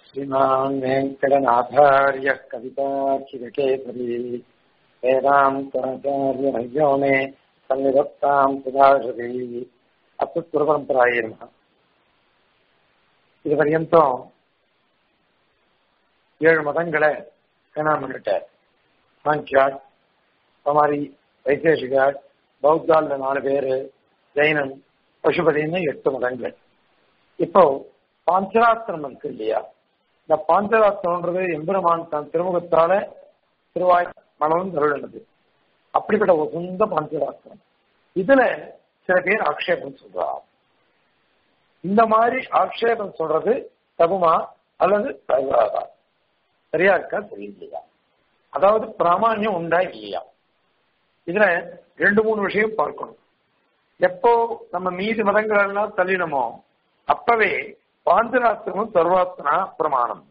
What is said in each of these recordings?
श्रीमान् वेङ्कटनाथार्यः कविताचिरकेसरी वेदान्ताचार्यमय्यो मे सन्निधत्ताम् सुधाषरी अस्तु गुरुपरम्परायै नमः இது பர்யந்தம் ஏழு மதங்களை கல்யாணம் பண்ணிட்டார் சாங்கியாட் குமாரி வைசேஷிகாட் பௌத்தால நாலு பேரு ஜெயினன் பசுபதினு எட்டு மதங்கள் இப்போ பாஞ்சராத்திரம் இருக்கு இல்லையா இந்த பாஞ்சராத்திரம்ன்றது எம்பெருமான் தன் திருமுகத்தால திருவாய் மனமும் தருளினது அப்படிப்பட்ட ஒரு சொந்த பாஞ்சராத்திரம் இதுல சில பேர் ஆக்ஷேபம் சொல்றார் இந்த மாதிரி ஆக்ஷேபம் சொல்றது தகுமா அல்லது தகுவாதா சரியா இருக்கா சரியில்லையா அதாவது பிராமான்யம் உண்டா இல்லையா இதுல ரெண்டு மூணு விஷயம் பார்க்கணும் எப்போ நம்ம மீதி மதங்கள் எல்லாம் தள்ளினமோ அப்பவே பாஞ்சராத்திரமும் சர்வாத்மனா பிரமாணம்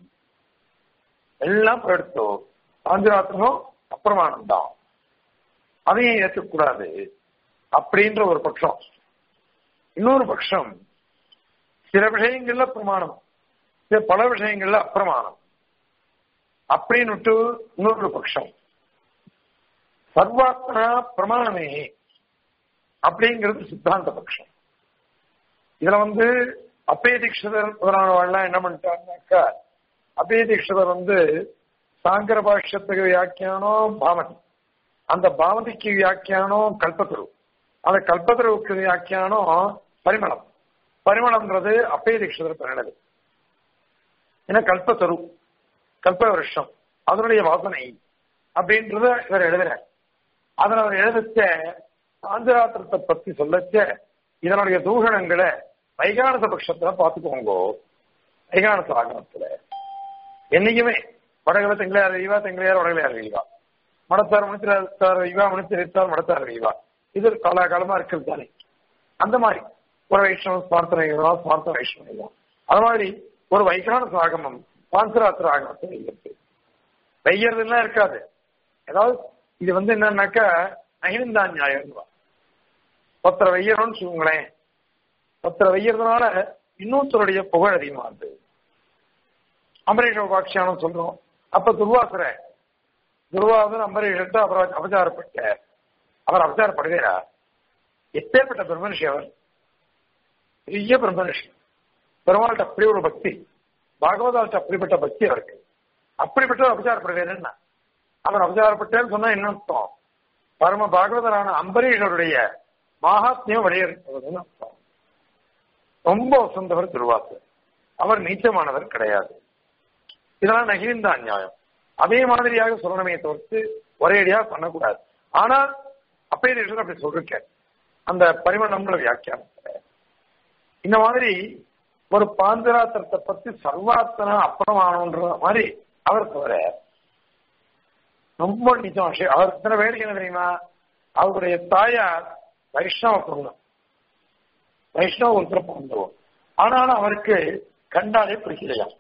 எல்லாம் எடுத்தோம் பாஞ்சராத்திரமும் அப்பிரமாணம் தான் அதையும் ஏற்கக்கூடாது அப்படின்ற ஒரு பட்சம் இன்னொரு பட்சம் சில விஷயங்கள்ல பிரமாணம் சில பல விஷயங்கள்ல அப்பிரமாணம் அப்படின்னு இன்னொரு பட்சம் சர்வாத்மனா பிரமாணமே அப்படிங்கிறது சித்தாந்த பட்சம் இதுல வந்து அப்பய தீட்சிதர் முதலானவாள்லாம் என்ன பண்ணிட்டாங்கனாக்கா அப்பய தீட்சிதர் வந்து சாங்கர பாஷ்யத்துக்கு வியாக்கியானம் பாவதி அந்த பாவதிக்கு வியாக்கியானம் கல்பத்துரு அந்த கல்பத்துருவுக்கு வியாக்கியானம் பரிமளம் பரிமளம்ன்றது அப்பய தீட்சிதர் பண்ணினது ஏன்னா கல்பத்தரு கல்ப வருஷம் அதனுடைய வாசனை அப்படின்றத இவர் எழுதுறார் அதில் அவர் எழுதிச்ச சாந்திராத்திரத்தை பத்தி சொல்லச்ச இதனுடைய தூஷணங்களை வைகானச பட்சத்துல பாத்துக்கோங்க வைகானச ஆகமத்துல என்னைக்குமே வடகல திங்களையார் அறிவா திங்களையார் வடகலையார் அறிவா மடத்தார் மணித்தார் அறிவா மணித்திருத்தார் மடத்தார் அறிவா இது காலாகாலமா இருக்கிறது தானே அந்த மாதிரி ஒரு வைஷ்ணவ ஸ்மார்த்த வைகவா ஸ்மார்த்த வைஷ்ணவா அது மாதிரி ஒரு வைகானச ஆகமம் பாஞ்சராத்திர ஆகமத்தில் இருக்கு வெய்யறதுலாம் இருக்காது ஏதாவது இது வந்து என்னன்னாக்கா அகிலந்தா நியாயம் ஒருத்தரை வெய்யறோம்னு சொல்லுங்களேன் ஒருத்தரை வெய்யறதுனால இன்னொருத்தருடைய புகழ் அதிகமாகுது அம்பரீஷ உபாட்சியானம் சொல்றோம் அப்ப துர்வாசர துர்வாசன் அம்பரீஷத்தை அவர் அபச்சாரப்பட்ட அவர் அபச்சாரப்படுகிறாரா எப்பேற்பட்ட பிரம்மனிஷி அவர் பெரிய பிரம்மனிஷி பெருமாள்கிட்ட அப்படி ஒரு பக்தி பாகவதால்கிட்ட அப்படிப்பட்ட பக்தி அவருக்கு அப்படிப்பட்ட அபச்சாரப்படுகிறாருன்னா அவர் அபச்சாரப்பட்டேன்னு சொன்னா என்ன அர்த்தம் பரம பாகவதரான அம்பரீஷருடைய மகாத்மியம் வழியிருப்பதுன்னு அர்த்தம் ரொம்ப வசந்தவர் திருவாசர் அவர் நீச்சமானவர் கிடையாது இதெல்லாம் நகிழ்ந்த அநியாயம் அதே மாதிரியாக சொல்லணுமே தவிர்த்து ஒரேடியா பண்ணக்கூடாது ஆனால் அப்பயே அப்படி சொல்லிருக்க அந்த பரிமணம்ன்ற வியாக்கியானத்துல இந்த மாதிரி ஒரு பாஞ்சராத்திரத்தை பத்தி சர்வாத்தனா அப்புறமானன்ற மாதிரி அவர் தவிர ரொம்ப நிஜம் விஷயம் அவர் இத்தனை வேடிக்கை என்ன தெரியுமா அவருடைய தாயார் வைஷ்ணவ குடும்பம் வைஷ்ணவ ஒருத்தர பிறந்தவர் ஆனாலும் அவருக்கு கண்டாலே பிடிக்கலையாம்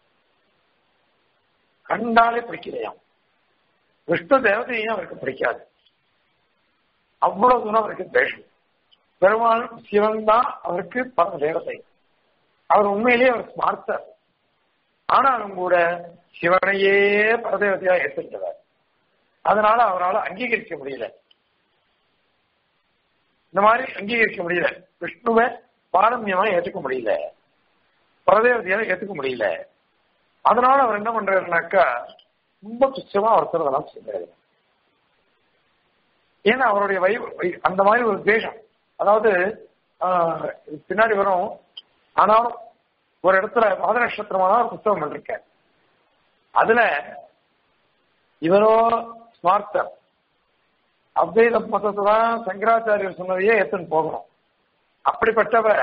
கண்டாலே பிடிக்கலையாம் விஷ்ணு தேவதையும் அவருக்கு பிடிக்காது அவ்வளவு தூரம் அவருக்கு தேஷம் பெருமாள் சிவன் தான் அவருக்கு பரம தேவதை அவர் உண்மையிலேயே அவர் ஸ்மார்த்தர் ஆனாலும் கூட சிவனையே பரதேவதையா ஏற்றுக்கிறார் அதனால அவரால் அங்கீகரிக்க முடியல இந்த மாதிரி அங்கீகரிக்க முடியல விஷ்ணுவை பாரம்பியமா ஏற்றுக்க முடியல பரதேவதையால ஏற்றுக்க முடியல அதனால அவர் என்ன பண்றாருனாக்கா ரொம்ப துச்சமா ஒருத்தர் அதெல்லாம் சொல்றாரு ஏன்னா அவருடைய வை அந்த மாதிரி ஒரு தேசம் அதாவது பின்னாடி வரும் ஆனாலும் ஒரு இடத்துல மாத நட்சத்திரமான ஒரு புத்தகம் பண்ணிருக்கேன் அதுல இவரோ ஸ்மார்த்தர் அத்வைத மதத்தை தான் சங்கராச்சாரியர் சொன்னதையே ஏத்துன்னு போகணும் அப்படிப்பட்டவர்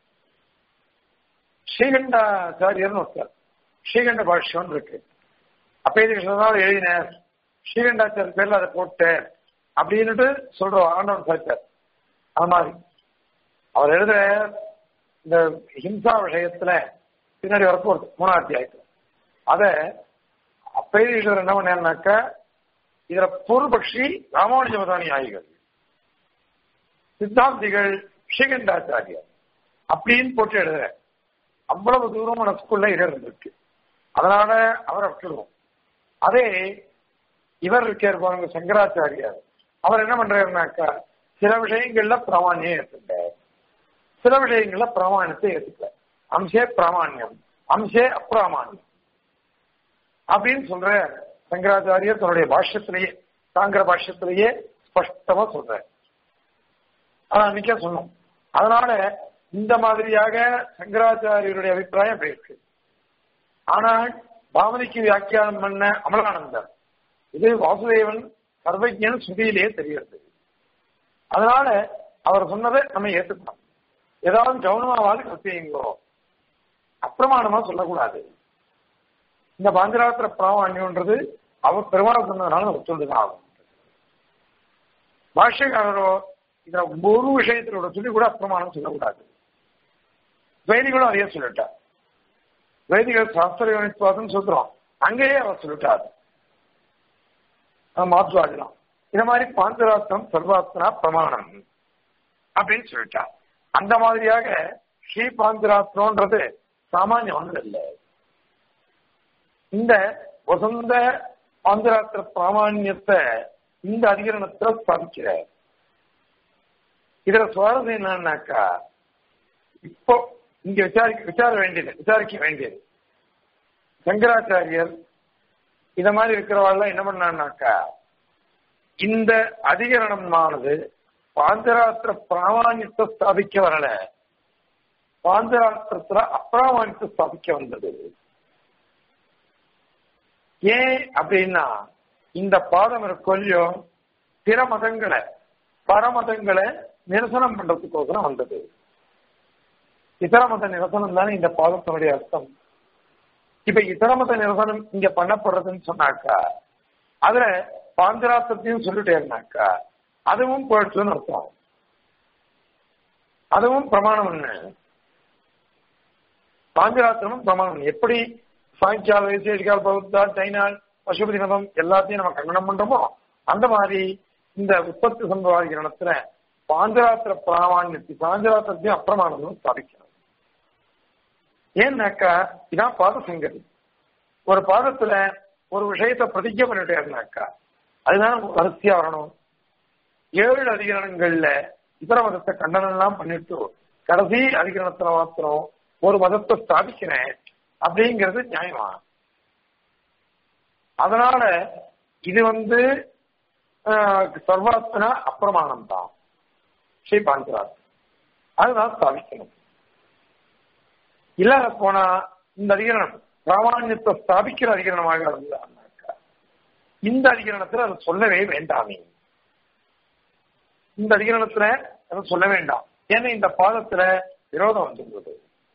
ஸ்ரீகண்டாச்சாரியர்னு ஒருத்தர் ஸ்ரீகண்ட பாஷ்யம் இருக்கு அப்பேதான் எழுதினார் ஸ்ரீகண்டாச்சாரியர் பேர்ல அதை போட்டு அப்படின்னுட்டு சொல்றோம் ஆண்டவன் சாச்சார் அது மாதிரி அவர் எழுதுற இந்த ஹிம்சா விஷயத்துல பின்னாடி வரப்போ மூணாம் அத்தியாயத்துல அத அப்பேதீஸ்வரர் என்ன பண்ணாருனாக்கா இதுல பூர்வபக்ஷி ராமானுஜ மதானி ஆகிகள் சித்தாந்திகள் ஸ்ரீகண்டாச்சாரியர் அப்படின்னு போட்டு எழுதுற அவ்வளவு தூரம் மனசுக்குள்ள இடம் இருக்கு அதனால அவரை விட்டுடுவோம் அதே இவர் இருக்கார் பாருங்க சங்கராச்சாரியார் அவர் என்ன பண்றாருனாக்கா சில விஷயங்கள்ல பிராமான்யம் ஏற்றுக்கிறார் சில விஷயங்கள்ல பிராமாணியத்தை ஏற்றுக்கல அம்சே பிராமான்யம் அம்சே அப்பிராமான்யம் அப்படின்னு சொல்ற சங்கராச்சாரியர் தன்னுடைய பாஷ்யத்திலேயே தாங்கிற பாஷ்யத்திலேயே ஸ்பஷ்டமா சொல்ற ஆனா அன்னைக்கே சொன்னோம் அதனால இந்த மாதிரியாக சங்கராச்சாரியருடைய அபிப்பிராயம் அப்படி இருக்கு ஆனால் பாவனைக்கு வியாக்கியானம் பண்ண அமலானந்தர் இது வாசுதேவன் சர்வஜன் சுதியிலேயே தெரிகிறது அதனால அவர் சொன்னதை நம்ம ஏத்துக்கணும் ஏதாவது கவனமாவது கத்தியுங்கோ அப்பிரமாணமா சொல்லக்கூடாது இந்த பாஞ்சராத்திர பிராமான்யம்ன்றது அவர் பெருமாள் சொன்னதுனால நம்ம சொல்லுதான் ஆகும் பாஷ்யக்காரரோ இதுல ஒரு விஷயத்திலோட சொல்லி கூட அப்பிரமாணம் சொல்லக்கூடாது துவைதிகளும் அதையே சொல்லிட்டார் வைதிகள் சாஸ்திர யோனித்வாதம் சொல்றோம் அங்கேயே அவர் சொல்லிட்டார் மாற்றுவாடலாம் இந்த மாதிரி பாஞ்சராத்திரம் சர்வாத்மனா பிரமாணம் அப்படின்னு சொல்லிட்டார் அந்த மாதிரியாக ஸ்ரீ பாஞ்சராத்திரம்ன்றது சாமானியமானது இல்லை இந்த வசந்த பாஞ்சராத்திர பிராமான்யத்தை இந்த அதிகரணத்துல ஸ்தாபிக்கிறார் இதுல சுவாரஸ்யம் என்னன்னாக்கா இப்போ இங்க விசாரிக்க விசார வேண்டியது விசாரிக்க வேண்டியது சங்கராச்சாரியர் இத மாதிரி இருக்கிறவாள் என்ன பண்ணான்னாக்கா இந்த அதிகரணமானது பாஞ்சராத்திர பிராமான்யத்தை ஸ்தாபிக்க வரல பாஞ்சராத்திரத்துல அப்பிராமான்யத்தை ஸ்தாபிக்க வந்தது ஏன் அப்படின்னா இந்த பாதம் இருக்கொல்லியோ பிற மதங்களை பரமதங்களை நிரசனம் பண்றதுக்கோசரம் வந்தது இதர மத நிரசனம் தானே இந்த பாதத்தினுடைய அர்த்தம் இப்ப இதர மத நிரசனம் இங்க பண்ணப்படுறதுன்னு சொன்னாக்கா அதுல பாஞ்சராத்திரத்தையும் சொல்லிட்டேன்னாக்கா அதுவும் போயிடுச்சுன்னு அர்த்தம் அதுவும் பிரமாணம் என்ன பாஞ்சராத்திரமும் பிரமாணம் எப்படி சாய்க்கால் வைசேஷிகால் பௌத்தால் சைனால் பசுபதி மதம் எல்லாத்தையும் நம்ம கண்டனம் பண்றோமோ அந்த மாதிரி இந்த உற்பத்தி சம்பவாதிகரணத்துல பாஞ்சராத்திர பிராமான்யத்தை பாஞ்சராத்திரத்தையும் அப்பிரமாணமும் ஸ்தாபிக்கணும் ஏன்னாக்கா இதான் பாதசங்கதி ஒரு பாதத்துல ஒரு விஷயத்தை பிரதிஜை பண்ணிட்டேன்னாக்கா அதுதான் வரிசையா வரணும் ஏழு அதிகரணங்கள்ல இதர மதத்தை கண்டனம் எல்லாம் பண்ணிட்டு கடைசி அதிகரணத்துல மாத்திரம் ஒரு மதத்தை ஸ்தாபிக்கிறேன் அப்படிங்கிறது நியாயமா அதனால இது வந்து சர்வாத்மனா அப்பிரமாணம் தான் ஸ்ரீ பாஞ்சராத் அதுதான் ஸ்தாபிக்கணும் இல்லாத போனா இந்த அதிகரணம் பிராமான்யத்தை ஸ்தாபிக்கிற அதிகரணமாக இருந்தாக்கா இந்த அதிகரணத்துல அதை சொல்லவே வேண்டாமே இந்த அதிகரணத்துல அதை சொல்ல வேண்டாம் ஏன்னா இந்த பாதத்துல விரோதம் வந்துள்ளது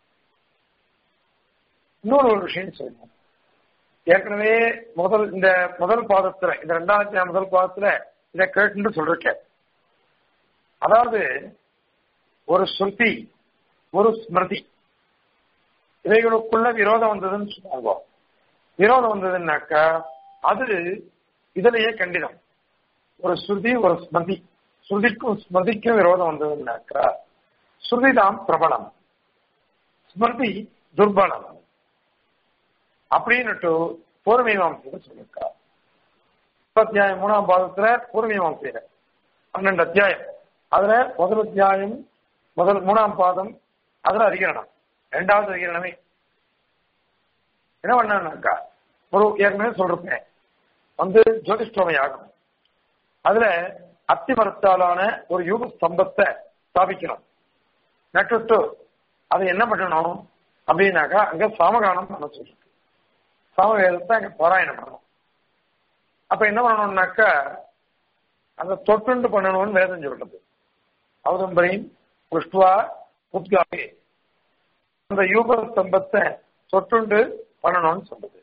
இன்னொரு ஒரு விஷயம் சொல்லணும் ஏற்கனவே முதல் இந்த முதல் பாதத்துல இந்த ரெண்டாயிரத்தி முதல் பாதத்துல இதை கேட்டு சொல்லிருக்கேன் அதாவது ஒரு ஸ்ருதி ஒரு ஸ்மிருதி இவைகளுக்குள்ள விரோதம் வந்ததுன்னு சொல்லுவாங்க விரோதம் வந்ததுன்னாக்கா அது இதுலயே கண்டிதம் ஒரு ஸ்ருதி ஒரு ஸ்மிருதி ஸ்ருதிக்கும் ஸ்மிருதிக்கும் விரோதம் வந்ததுன்னாக்கா ஸ்ருதிதான் பிரபலம் ஸ்மிருதி துர்பலம் அப்படின்னுட்டு பூர்வமீமாசையில சொல்லியிருக்கார் அத்தியாயம் மூணாம் பாதத்துல பூர்வமீமாசையில பன்னெண்டு அத்தியாயம் அதுல முதல் அத்தியாயம் முதல் மூணாம் பாதம் அதுல அதிகரணம் ரெண்டாவது அதிகரணமே என்ன பண்ணாக்கா ஒரு ஏற்கனவே சொல்றேன் வந்து ஜோதிஷ்டோம யாகம் அதுல அத்திமரத்தாலான ஒரு யூக ஸ்தம்பத்தை ஸ்தாபிக்கணும் நட்டுட்டு அதை என்ன பண்ணணும் அப்படின்னாக்கா அங்க சாமகானம் பண்ண சொல்லிருக்கு சாமவேதத்தை அங்க பாராயணம் பண்ணணும் அப்ப என்ன பண்ணணும்னாக்கா அந்த தொட்டுண்டு பண்ணணும்னு வேதம் சொல்றது அவதம்பரையும் புஷ்டுவா உத்காவே அந்த யூக ஸ்தம்பத்தை தொட்டுண்டு பண்ணணும்னு சொல்றது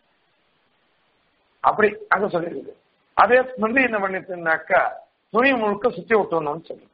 அப்படி அங்க சொல்லிருக்கு அதே ஸ்மிருதி என்ன பண்ணிட்டுனாக்கா துணி முழுக்க சுத்தி விட்டுணும்னு சொல்லிருக்கு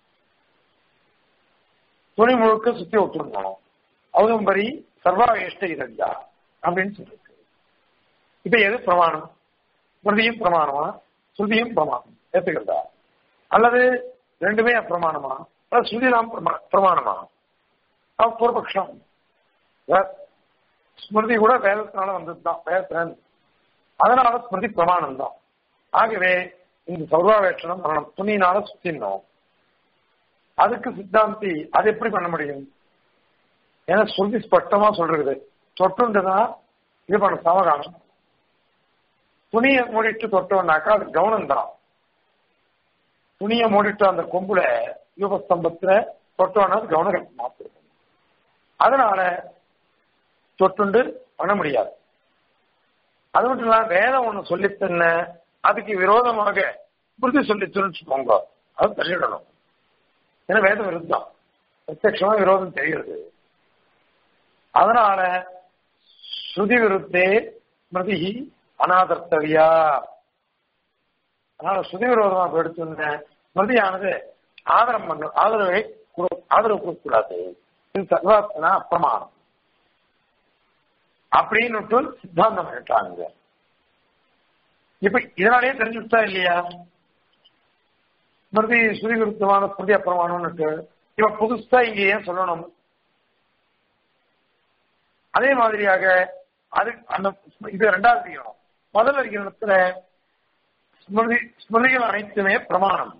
துணி முழுக்க சுத்தி விட்டுருந்தோம் அவதம்பரி சர்வாவேஷ்ட இரண்டா அப்படின்னு சொல்லிருக்கு இப்ப எது பிரமாணம் ஸ்மிருதியும் பிரமாணமா ஸ்ருதியும் பிரமாணம் ஏத்துக்கிறதா அல்லது ரெண்டுமே அப்பிரமாணமா அல்லது ஸ்ருதிதான் பிரமாணமா பூர்வபக்ஷம் ஸ்மிருதி கூட வேதத்தினால வந்ததுதான் வேதத்தின அதனால ஸ்மிருதி பிரமாணம் தான் ஆகவே இந்த சௌராவேஷனம் பண்ணணும் துணியினால சுத்தினோம் அதுக்கு சித்தாந்தி அது எப்படி பண்ண முடியும் ஏன்னா ஸ்ருதி ஸ்பஷ்டமா சொல்றது தொட்டுன்றதா இது பண்ண சமகானம் துணியை மூடிட்டு தொட்டோம்னாக்கா அது கவனம் தான் துணியை மூடிட்டு அந்த கொம்புல யூபஸ்தம்பத்துல தொட்டோம்னா அது கவனம் மாத்திருக்கும் அதனால தொட்டுண்டு பண்ண முடியாது அது மட்டும் இல்லாம வேதம் ஒண்ணு சொல்லித்தன்ன அதுக்கு விரோதமாக புரிதி சொல்லி போங்க அது தள்ளிடணும் ஏன்னா வேத விருத்தம் பிரத்யட்சமா விரோதம் தெரிகிறது அதனால ஸ்ருதி விருத்தே ஸ்மிருதி அனாதர்த்தவியா அதனால ஸ்ருதி விரோதமாக எடுத்துருந்த ஸ்மிருதியானது ஆதரம் பண்ண ஆதரவை ஆதரவு கொடுக்கக்கூடாது இது சர்வாத்மனா அப்பிரமாணம் அப்படின்னு சித்தாந்தம் கேட்டாங்க இப்ப இதனாலேயே தெரிஞ்சுட்டா இல்லையா ஸ்மிருதி ஸ்ருதி விருத்தமான ஸ்மிருதி அப்பிரமாணம்னு இப்ப புதுசா இங்க ஏன் சொல்லணும் அதே மாதிரியாக அது அந்த இது ரெண்டாவது அதிகரணம் முதல் அதிகரணத்துல ஸ்மிருதி ஸ்மிருதிகள் அனைத்துமே பிரமாணம்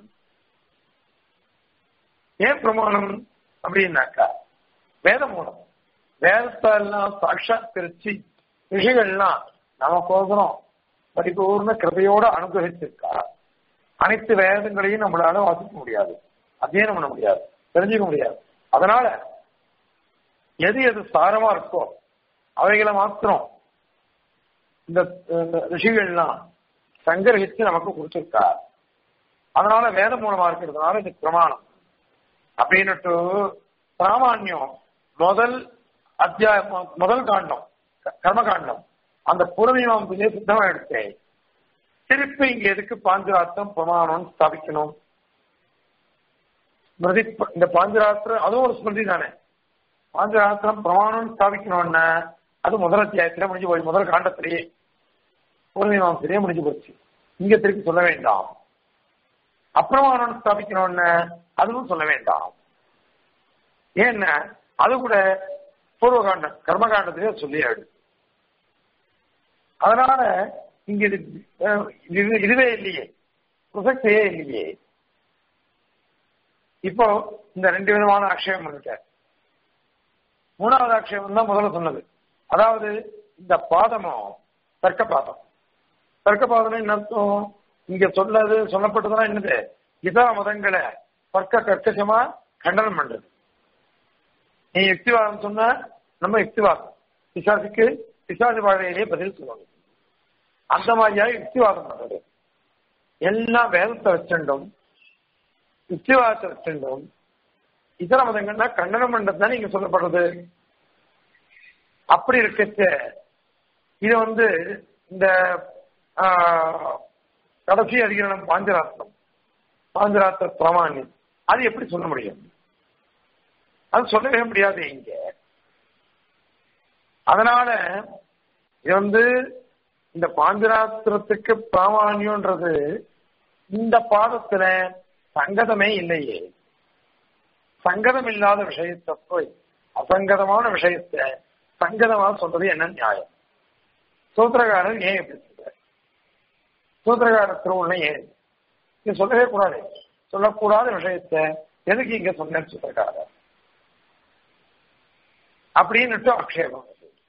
ஏன் பிரமாணம் அப்படின்னாக்கா வேத மூலம் வேதத்தை எல்லாம் சாட்சாத்கரிச்சு ரிஷிகள்லாம் நமக்கோசரம் பரிபூர்ண கிருபையோட அனுகிரகிச்சிருக்கா அனைத்து வேதங்களையும் நம்மளால வாசிக்க முடியாது அத்தியனம் பண்ண முடியாது தெரிஞ்சுக்க முடியாது அதனால எது எது சாரமா இருக்கோ அவைகளை மாத்திரம் இந்த ரிஷிகள்லாம் சங்கரகிச்சு நமக்கு கொடுத்திருக்கா அதனால வேதம் மூலமா இருக்கிறதுனால இது பிரமாணம் அப்படின்னுட்டு பிராமான்யம் முதல் அத்தியாயம் முதல் காண்டம் கர்மகாண்டம் அந்த பூர்வீமாம்பிலே சித்தமா எடுத்தேன் திருப்பி இங்க எதுக்கு பாஞ்சராத்திரம் பிரமாணம் ஸ்தாபிக்கணும் ஸ்மிருதி இந்த பாஞ்சராத்திரம் அதுவும் ஒரு ஸ்மிருதி தானே பாஞ்சராத்திரம் பிரமாணம் ஸ்தாபிக்கணும்னா அது முதல் அத்தியாயத்திலே முடிஞ்சு போய் முதல் காண்டத்திலேயே பூர்வீமாம்சிலேயே முடிஞ்சு போச்சு இங்க திருப்பி சொல்ல வேண்டாம் அப்பிரமாணம் ஸ்தாபிக்கணும்னு அதுவும் சொல்ல வேண்டாம் ஏன்னா அது கூட பூர்வகாண்டம் கர்மகாண்டத்திலே சொல்லியாடு அதனால இங்க இது இது இதுவே இல்லையே பிரசக்தியே இல்லையே இப்போ இந்த ரெண்டு விதமான ஆட்சேபம் பண்ணிட்ட மூணாவது ஆட்சேபம் தான் முதல்ல சொன்னது அதாவது இந்த பாதமும் தர்க்க பாதம் தர்க்க பாதம் என்ன அர்த்தம் இங்க சொல்லது சொல்லப்பட்டதுன்னா என்னது இதர மதங்களை தர்க்க கர்க்கசமா கண்டனம் பண்றது நீ யுக்திவாதம் சொன்ன நம்ம யுக்திவாதம் பிசாசுக்கு பிசாசு வாழ்க்கையிலேயே பதில் சொல்லணும் அந்த மாதிரியாக யுக்திவாதம் பண்றது எல்லாம் வேதத்தை வச்சுட்டோம் யுக்திவாதத்தை வச்சுட்டோம் இதர மதங்கள்னா கண்டனம் பண்றது தான் இங்க சொல்லப்படுறது அப்படி இருக்கச்ச இது வந்து இந்த கடைசி அதிகரணம் பாஞ்சராத்திரம் பாஞ்சராத்திர பிராமான்யம் அது எப்படி சொல்ல முடியும் அது சொல்லவே முடியாது இங்க அதனால இது வந்து இந்த பாஞ்சராத்திரத்துக்கு பிராமான்யம்ன்றது இந்த பாதத்துல சங்கதமே இல்லையே சங்கதம் இல்லாத விஷயத்தை போய் அசங்கதமான விஷயத்தை சங்கதமா சொல்றது என்ன நியாயம் சூத்திரகாரன் ஏன் எப்படி சொல்ற சூத்திரகார திருவுள்ள ஏன் இது சொல்லவே கூடாது சொல்லக்கூடாத விஷயத்த எதுக்கு இங்க சொன்னேன்னு சூத்திரகாரர் அப்படின்னுட்டு அக்ஷேபம்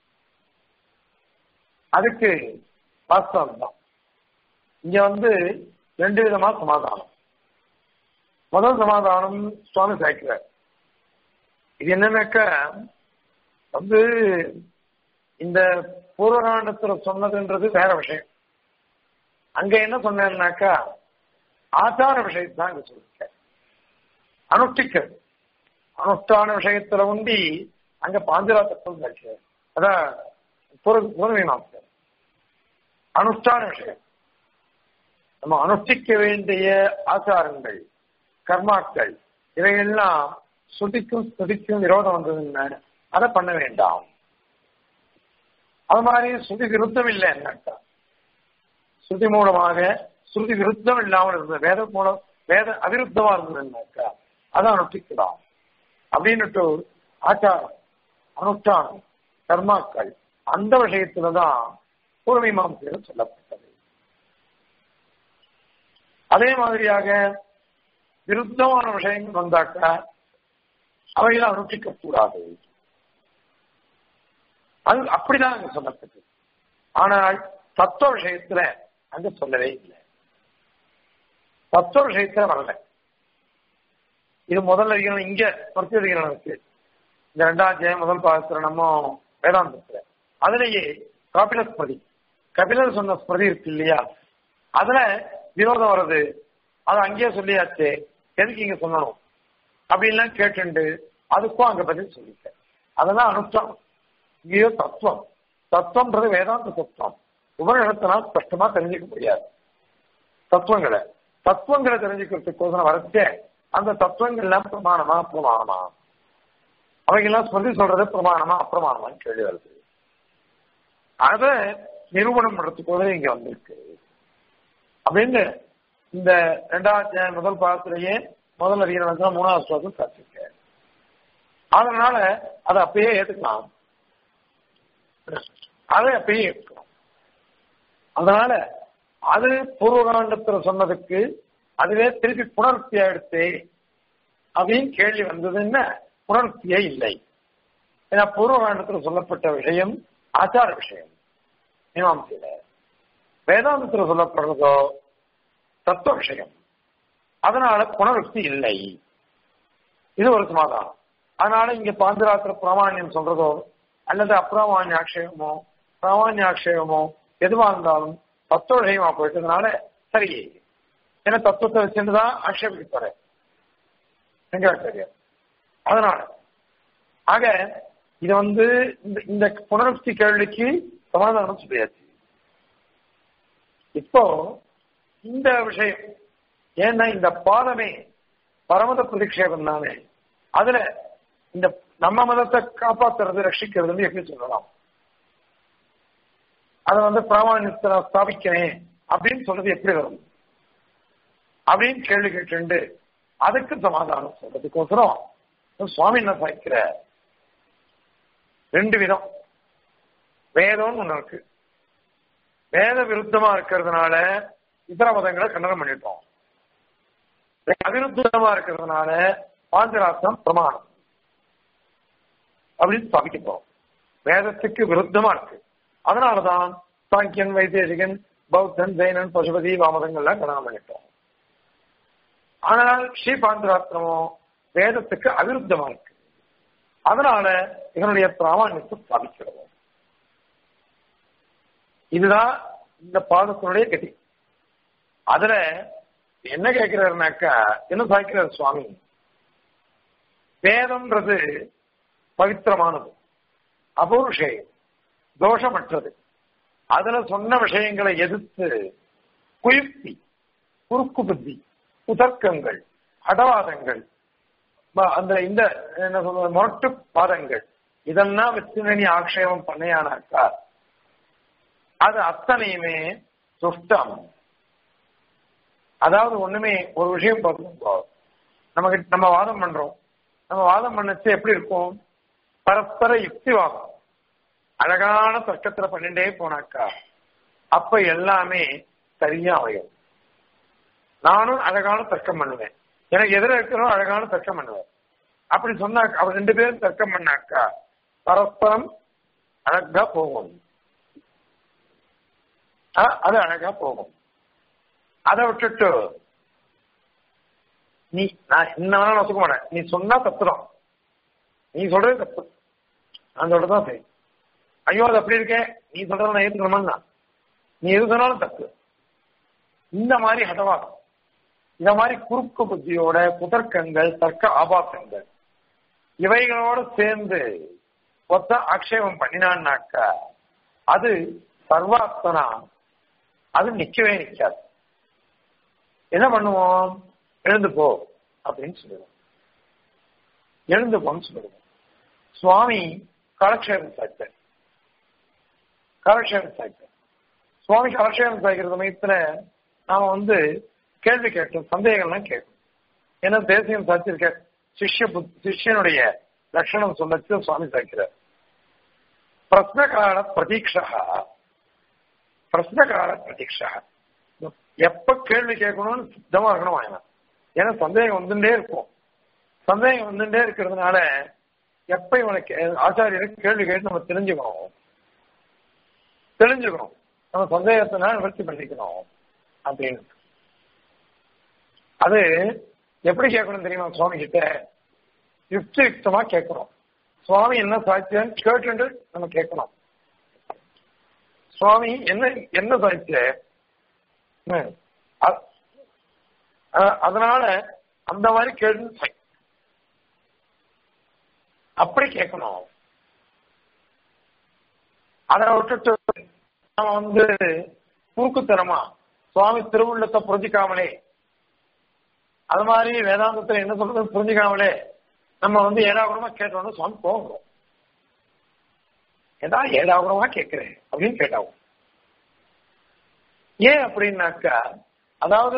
அதுக்கு வாஸ்தவம் தான் இங்க வந்து ரெண்டு விதமா சமாதானம் முதல் சமாதானம் சுவாமி சாய்க்கிறார் இது என்னன்னாக்க வந்து இந்த பூர்வகாண்டத்துல சொன்னதுன்றது வேற விஷயம் அங்க என்ன சொன்னேன்னாக்கா ஆச்சார விஷயத்தை தான் இங்க சொல்லிருக்க அனுஷ்டிக்கிறது அனுஷ்டான விஷயத்துல உண்டி அங்க பாஞ்சராத்திரம் சாட்சியார் அதான் பூர்வீமாசம் அனுஷ்டான விஷயம் நம்ம அனுஷ்டிக்க வேண்டிய ஆச்சாரங்கள் கர்மாக்கள் இவையெல்லாம் சுதிக்கும் ஸ்துதிக்கும் விரோதம் வந்ததுன்னு அதை பண்ண வேண்டாம் அது மாதிரி ஸ்ருதி விருத்தம் இல்லை என்னக்கா ஸ்ருதி மூலமாக ஸ்ருதி விருத்தம் இல்லாமல் இருந்தது வேத மூலம் வேத அவிருத்தமா இருந்ததுன்னாக்கா அதை அனுஷ்டிக்கலாம் அப்படின்னுட்டு ஆச்சாரம் அனுஷ்டானம் கர்மாக்கள் அந்த விஷயத்துலதான் பூர்வீமாம்சையில் சொல்லப்பட்டது அதே மாதிரியாக விருத்தமான விஷயங்கள் வந்தாக்கா அவைகளை அனுஷ்டிக்க கூடாது அது அப்படிதான் அங்க சொல்லப்பட்டது ஆனால் தத்துவ விஷயத்துல அங்க சொல்லவே இல்லை தத்துவ விஷயத்துல வரல இது முதல் அதிகாரம் இங்க பரிசு அதிகாரம் இருக்கு இந்த ரெண்டாம் ஜெயம் முதல் பாகத்துல நம்ம வேதாந்தத்துல அதுலயே கபில ஸ்மதி கபிலர் சொன்ன ஸ்மிருதி இருக்கு இல்லையா அதுல விரோதம் வருது அது அங்கேயே சொல்லியாச்சு எதுக்கு இங்க சொல்லணும் அப்படின்லாம் கேட்டுண்டு அதுக்கும் அங்க பதில் சொல்லிக்க அதெல்லாம் அனுஷ்டானம் இங்கேயோ தத்துவம் தத்துவம்ன்றது வேதாந்த தத்துவம் உபநிடத்தினால் ஸ்பஷ்டமா தெரிஞ்சுக்க முடியாது தத்துவங்களை தத்துவங்களை தெரிஞ்சுக்கிறதுக்கோசரம் வரச்சே அந்த தத்துவங்கள்லாம் பிரமாணமா அப்பிரமாணமா அவைகள்லாம் ஸ்மிருதி சொல்றது பிரமாணமா அப்பிரமாணமான்னு கேள்வி வருது அத நிரூபணம் பண்றதுக்கோசரம் இங்க வந்திருக்கு அப்படின்னு இந்த ரெண்டாவது முதல் பாகத்திலேயே முதல் அதிகாரம் மூணாவது ஸ்லோகம் சாட்சிக்க அதனால அதை அப்பயே ஏத்துக்கலாம் அதை அப்பயே ஏற்றுக்கணும் அதனால அது பூர்வகாண்டத்துல சொன்னதுக்கு அதுவே திருப்பி புணர்த்தி ஆயிடுச்சு அப்படின்னு கேள்வி வந்ததுன்னா புணர்த்தியே இல்லை ஏன்னா பூர்வகாண்டத்துல சொல்லப்பட்ட விஷயம் ஆச்சார விஷயம் மீமாம்சையில வேதாந்தத்துல சொல்லப்படுறதோ தத்துவ விஷயம் அதனால புனருக்தி இல்லை இது ஒரு சமாதானம் அதனால இங்க பாஞ்சராத்திர பிராமான்யம் சொல்றதோ அல்லது அப்பிரமானிய ஆட்சேபமோ பிராமானிய ஆட்சேபமோ எதுவா இருந்தாலும் தத்துவ விஷயமா போயிட்டதுனால சரி ஏன்னா தத்துவத்தை வச்சுதான் ஆட்சேபிப்பாரு சங்கராச்சாரியர் அதனால ஆக இது வந்து இந்த இந்த புனருக்தி கேள்விக்கு சமாதானம் சொல்லியாச்சு இப்போ இந்த விஷயம் ஏன்னா இந்த பாதமே பரமத பிரதிக்ஷேபம் தானே அதுல இந்த நம்ம மதத்தை காப்பாத்துறது ரட்சிக்கிறது எப்படி சொல்லலாம் அதை வந்து பிராமணியத்தை நான் ஸ்தாபிக்கிறேன் அப்படின்னு சொல்றது எப்படி வரும் அப்படின்னு கேள்வி கேட்டு அதுக்கு சமாதானம் சொல்றதுக்கோசரம் சுவாமி என்ன சாய்க்கிற ரெண்டு விதம் வேதம்னு ஒண்ணு இருக்கு வேத விருத்தமா இருக்கிறதுனால இதர மதங்களை கண்டனம் பண்ணிட்டோம் அவிருத்தமா இருக்கிறதுனால பாஞ்சராத்திரம் பிரமாணம் அப்படின்னு ஸ்தாபிக்கப்போம் வேதத்துக்கு விருத்தமா இருக்கு அதனாலதான் சாங்கியன் வைத்தேசிகன் பௌத்தன் ஜெயினன் பசுபதி வாமதங்கள்லாம் கண்டனம் பண்ணிட்டோம் ஆனால் ஸ்ரீ பாஞ்சராத்திரமோ வேதத்துக்கு அவிருத்தமா இருக்கு அதனால இதனுடைய பிராமணியத்தை ஸ்தாபிக்கிறோம் இதுதான் இந்த பாதத்தினுடைய கதி அதுல என்ன கேட்கிறாருனாக்கா என்ன சாய்க்கிறார் சுவாமி வேதம்ன்றது பவித்திரமானது அபௌருஷேயம் தோஷமற்றது அதுல சொன்ன விஷயங்களை எதிர்த்து குயுக்தி குறுக்கு புத்தி குதர்க்கங்கள் அடவாதங்கள் அந்த இந்த என்ன சொல்ற மொரட்டு பாதங்கள் இதெல்லாம் வச்சு நீ ஆக்ஷேபம் பண்ணையானாக்கா அது அத்தனையுமே சுஷ்டம் அதாவது ஒண்ணுமே ஒரு விஷயம் பார்க்கணும் நமக்கு நம்ம வாதம் பண்றோம் நம்ம வாதம் பண்ணச்சு எப்படி இருக்கும் பரஸ்பர யுக்திவாதம் அழகான தர்க்கத்துல பண்ணிட்டே போனாக்கா அப்ப எல்லாமே சரியா அமையும் நானும் அழகான தர்க்கம் பண்ணுவேன் எனக்கு எதிர இருக்கிறோம் அழகான தர்க்கம் பண்ணுவேன் அப்படி சொன்னா அவர் ரெண்டு பேரும் தர்க்கம் பண்ணாக்கா பரஸ்பரம் அழகா போகும் அது அழகா போகும் அதை விட்டுட்டு நீ நான் என்ன வேணாலும் ஒத்துக்க மாட்டேன் நீ சொன்னா தப்புதான் நீ சொல்றது தப்பு நான் சொல்றதுதான் சரி ஐயோ அது அப்படி இருக்கே நீ சொல்றத நான் ஏத்துக்கணுமா நீ எது சொன்னாலும் தப்பு இந்த மாதிரி ஹதவாதம் இந்த மாதிரி குறுக்கு புத்தியோட குதர்க்கங்கள் தர்க்க ஆபாசங்கள் இவைகளோட சேர்ந்து ஒத்த ஆக்ஷேபம் பண்ணினான்னாக்கா அது சர்வாத்மனா அது நிக்கவே நிக்காது என்ன பண்ணுவோம் எழுந்து போ அப்படின்னு சொல்லுவோம் எழுந்து போன்னு சொல்லுவோம் சுவாமி காலக்ஷேபம் சாய்த்தார் காலக்ஷேபம் சாய்த்தார் சுவாமி காலக்ஷேபம் சாய்க்கிற சமயத்துல நாம வந்து கேள்வி கேட்டோம் சந்தேகம்லாம் கேட்கும் ஏன்னா தேசியம் சாய்ச்சிருக்க சிஷ்ய சிஷ்யனுடைய லட்சணம் சொல்லச்சு சுவாமி சாய்க்கிறார் பிரஸ்னகால பிரதீட்சா பிரஸ்னகால பிரதீட்சா எப்ப கேள்வி கேட்கணும்னு சித்தமா இருக்கணும் அவன் ஏன்னா சந்தேகம் வந்துட்டே இருக்கும் சந்தேகம் வந்துட்டே இருக்கிறதுனால எப்ப இவனுக்கு ஆச்சாரியருக்கு கேள்வி கேட்டு நம்ம தெரிஞ்சுக்கணும் தெரிஞ்சுக்கணும் நம்ம சந்தேகத்தினால நிவர்த்தி பண்ணிக்கணும் அப்படின்னு அது எப்படி கேட்கணும் தெரியுமா சுவாமி கிட்ட யுக்தி யுக்தமா கேட்கணும் சுவாமி என்ன சாட்சியான்னு கேட்டு நம்ம கேட்கணும் சுவாமி என்ன என்ன சாட்சிய அதனால அந்த மாதிரி கேட்டு அப்படி கேட்கணும் அதை விட்டுட்டு நாம வந்து குறுக்குத்தனமா சுவாமி திருவுள்ளத்தை புரிஞ்சிக்காமலே அது மாதிரி வேதாந்தத்துல என்ன சொல்றது புரிஞ்சுக்காமலே நம்ம வந்து ஏடாகுடமா கேட்டோம்னு சுவாமி போகிறோம் ஏதா ஏடாகுடமா கேட்கிறேன் அப்படின்னு கேட்டாவும் ஏன் அப்படின்னாக்கா அதாவது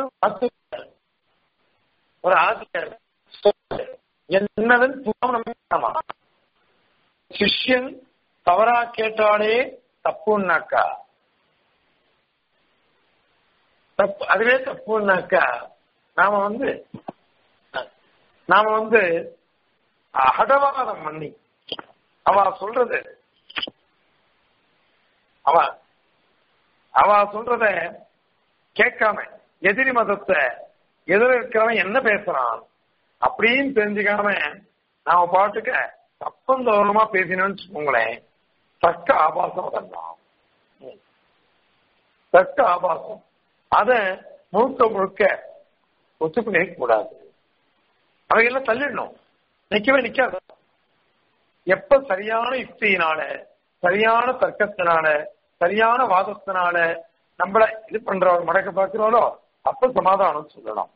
ஒரு ஆசிரியர் என்னதுன்னு நம்ம சிஷ்யன் தவறா கேட்டாலே தப்புன்னாக்கா தப்பு அதுவே தப்புன்னாக்கா நாம வந்து நாம வந்து அகடவாதம் பண்ணி அவ சொல்றது அவ அவ சொல்றத கேட்காம எதிரி மதத்தை எதிர இருக்கிறவன் என்ன பேசுறான் அப்படின்னு தெரிஞ்சுக்காம நாம பாட்டுக்க தப்பந்தோரமா பேசினோம்னு வச்சுக்கோங்களேன் தக்க ஆபாசம் அதெல்லாம் தக்க ஆபாசம் அத முழுக்க முழுக்க ஒத்துக்கொள்ளே கூடாது அவையெல்லாம் தள்ளிடணும் நிக்கவே நிக்காது எப்ப சரியான யுக்தியினால சரியான தர்க்கத்தினால சரியான வாதத்தினால நம்மள இது பண்றவர் மடக்க பார்க்கிறோளோ அப்ப சமாதானம் சொல்லலாம்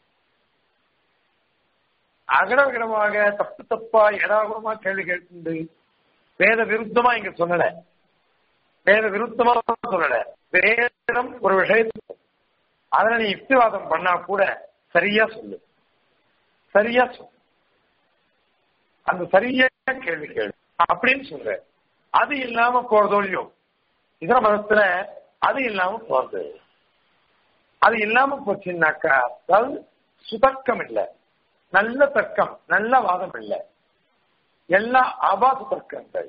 அகடவிடமாக தப்பு தப்பா எடாகுடமா கேள்வி கேட்டு வேத விருத்தமா இங்க சொல்லல வேத விருத்தமா சொல்லல வேதம் ஒரு விஷயத்துக்கு அதுல நீ யுக்திவாதம் பண்ணா கூட சரியா சொல்லு சரியா சொல்லு அந்த சரியா கேள்வி கேள்வி அப்படின்னு சொல்ற அது இல்லாம போறதோ இல்லையோ இதர மதத்துல அது இல்லாம போறது அது இல்லாம போச்சுன்னாக்கா அதாவது சுதர்க்கம் இல்லை நல்ல தர்க்கம் நல்ல வாதம் இல்லை எல்லா ஆபாச தர்க்கங்கள்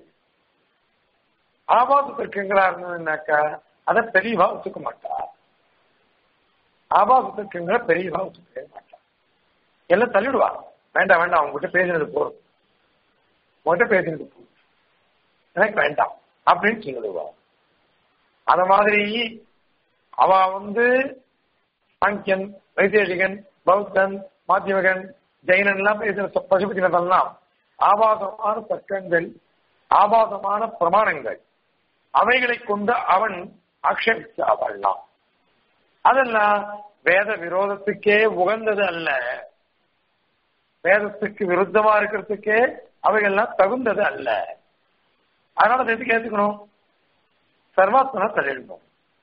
ஆபாச தர்க்கங்களா இருந்ததுன்னாக்கா அதை பெரியவா ஒத்துக்க மாட்டா ஆபாச தர்க்கங்களை பெரியவா ஒத்துக்கவே மாட்டா எல்லாம் தள்ளிடுவா வேண்டாம் வேண்டாம் அவங்ககிட்ட பேசினது போதும் உங்ககிட்ட பேசினது போதும் எனக்கு வேண்டாம் அப்படின்னு சொல்லிடுவா அத மாதிரி அவ வந்து சாங்கியன் வைத்தேசிகன் பௌத்தன் மாத்தியமகன் ஜெயினன் எல்லாம் பேசின பசுபதினதெல்லாம் ஆபாசமான தர்க்கங்கள் ஆபாசமான பிரமாணங்கள் அவைகளை கொண்டு அவன் ஆக்ஷேபிச்சாவல்லாம் அதெல்லாம் வேத விரோதத்துக்கே உகந்தது அல்ல வேதத்துக்கு விருத்தமா இருக்கிறதுக்கே அவைகள்லாம் தகுந்தது அல்ல அதனால அதை எதுக்கு ஏத்துக்கணும் சர்வாத்மனா தள்ளிடணும்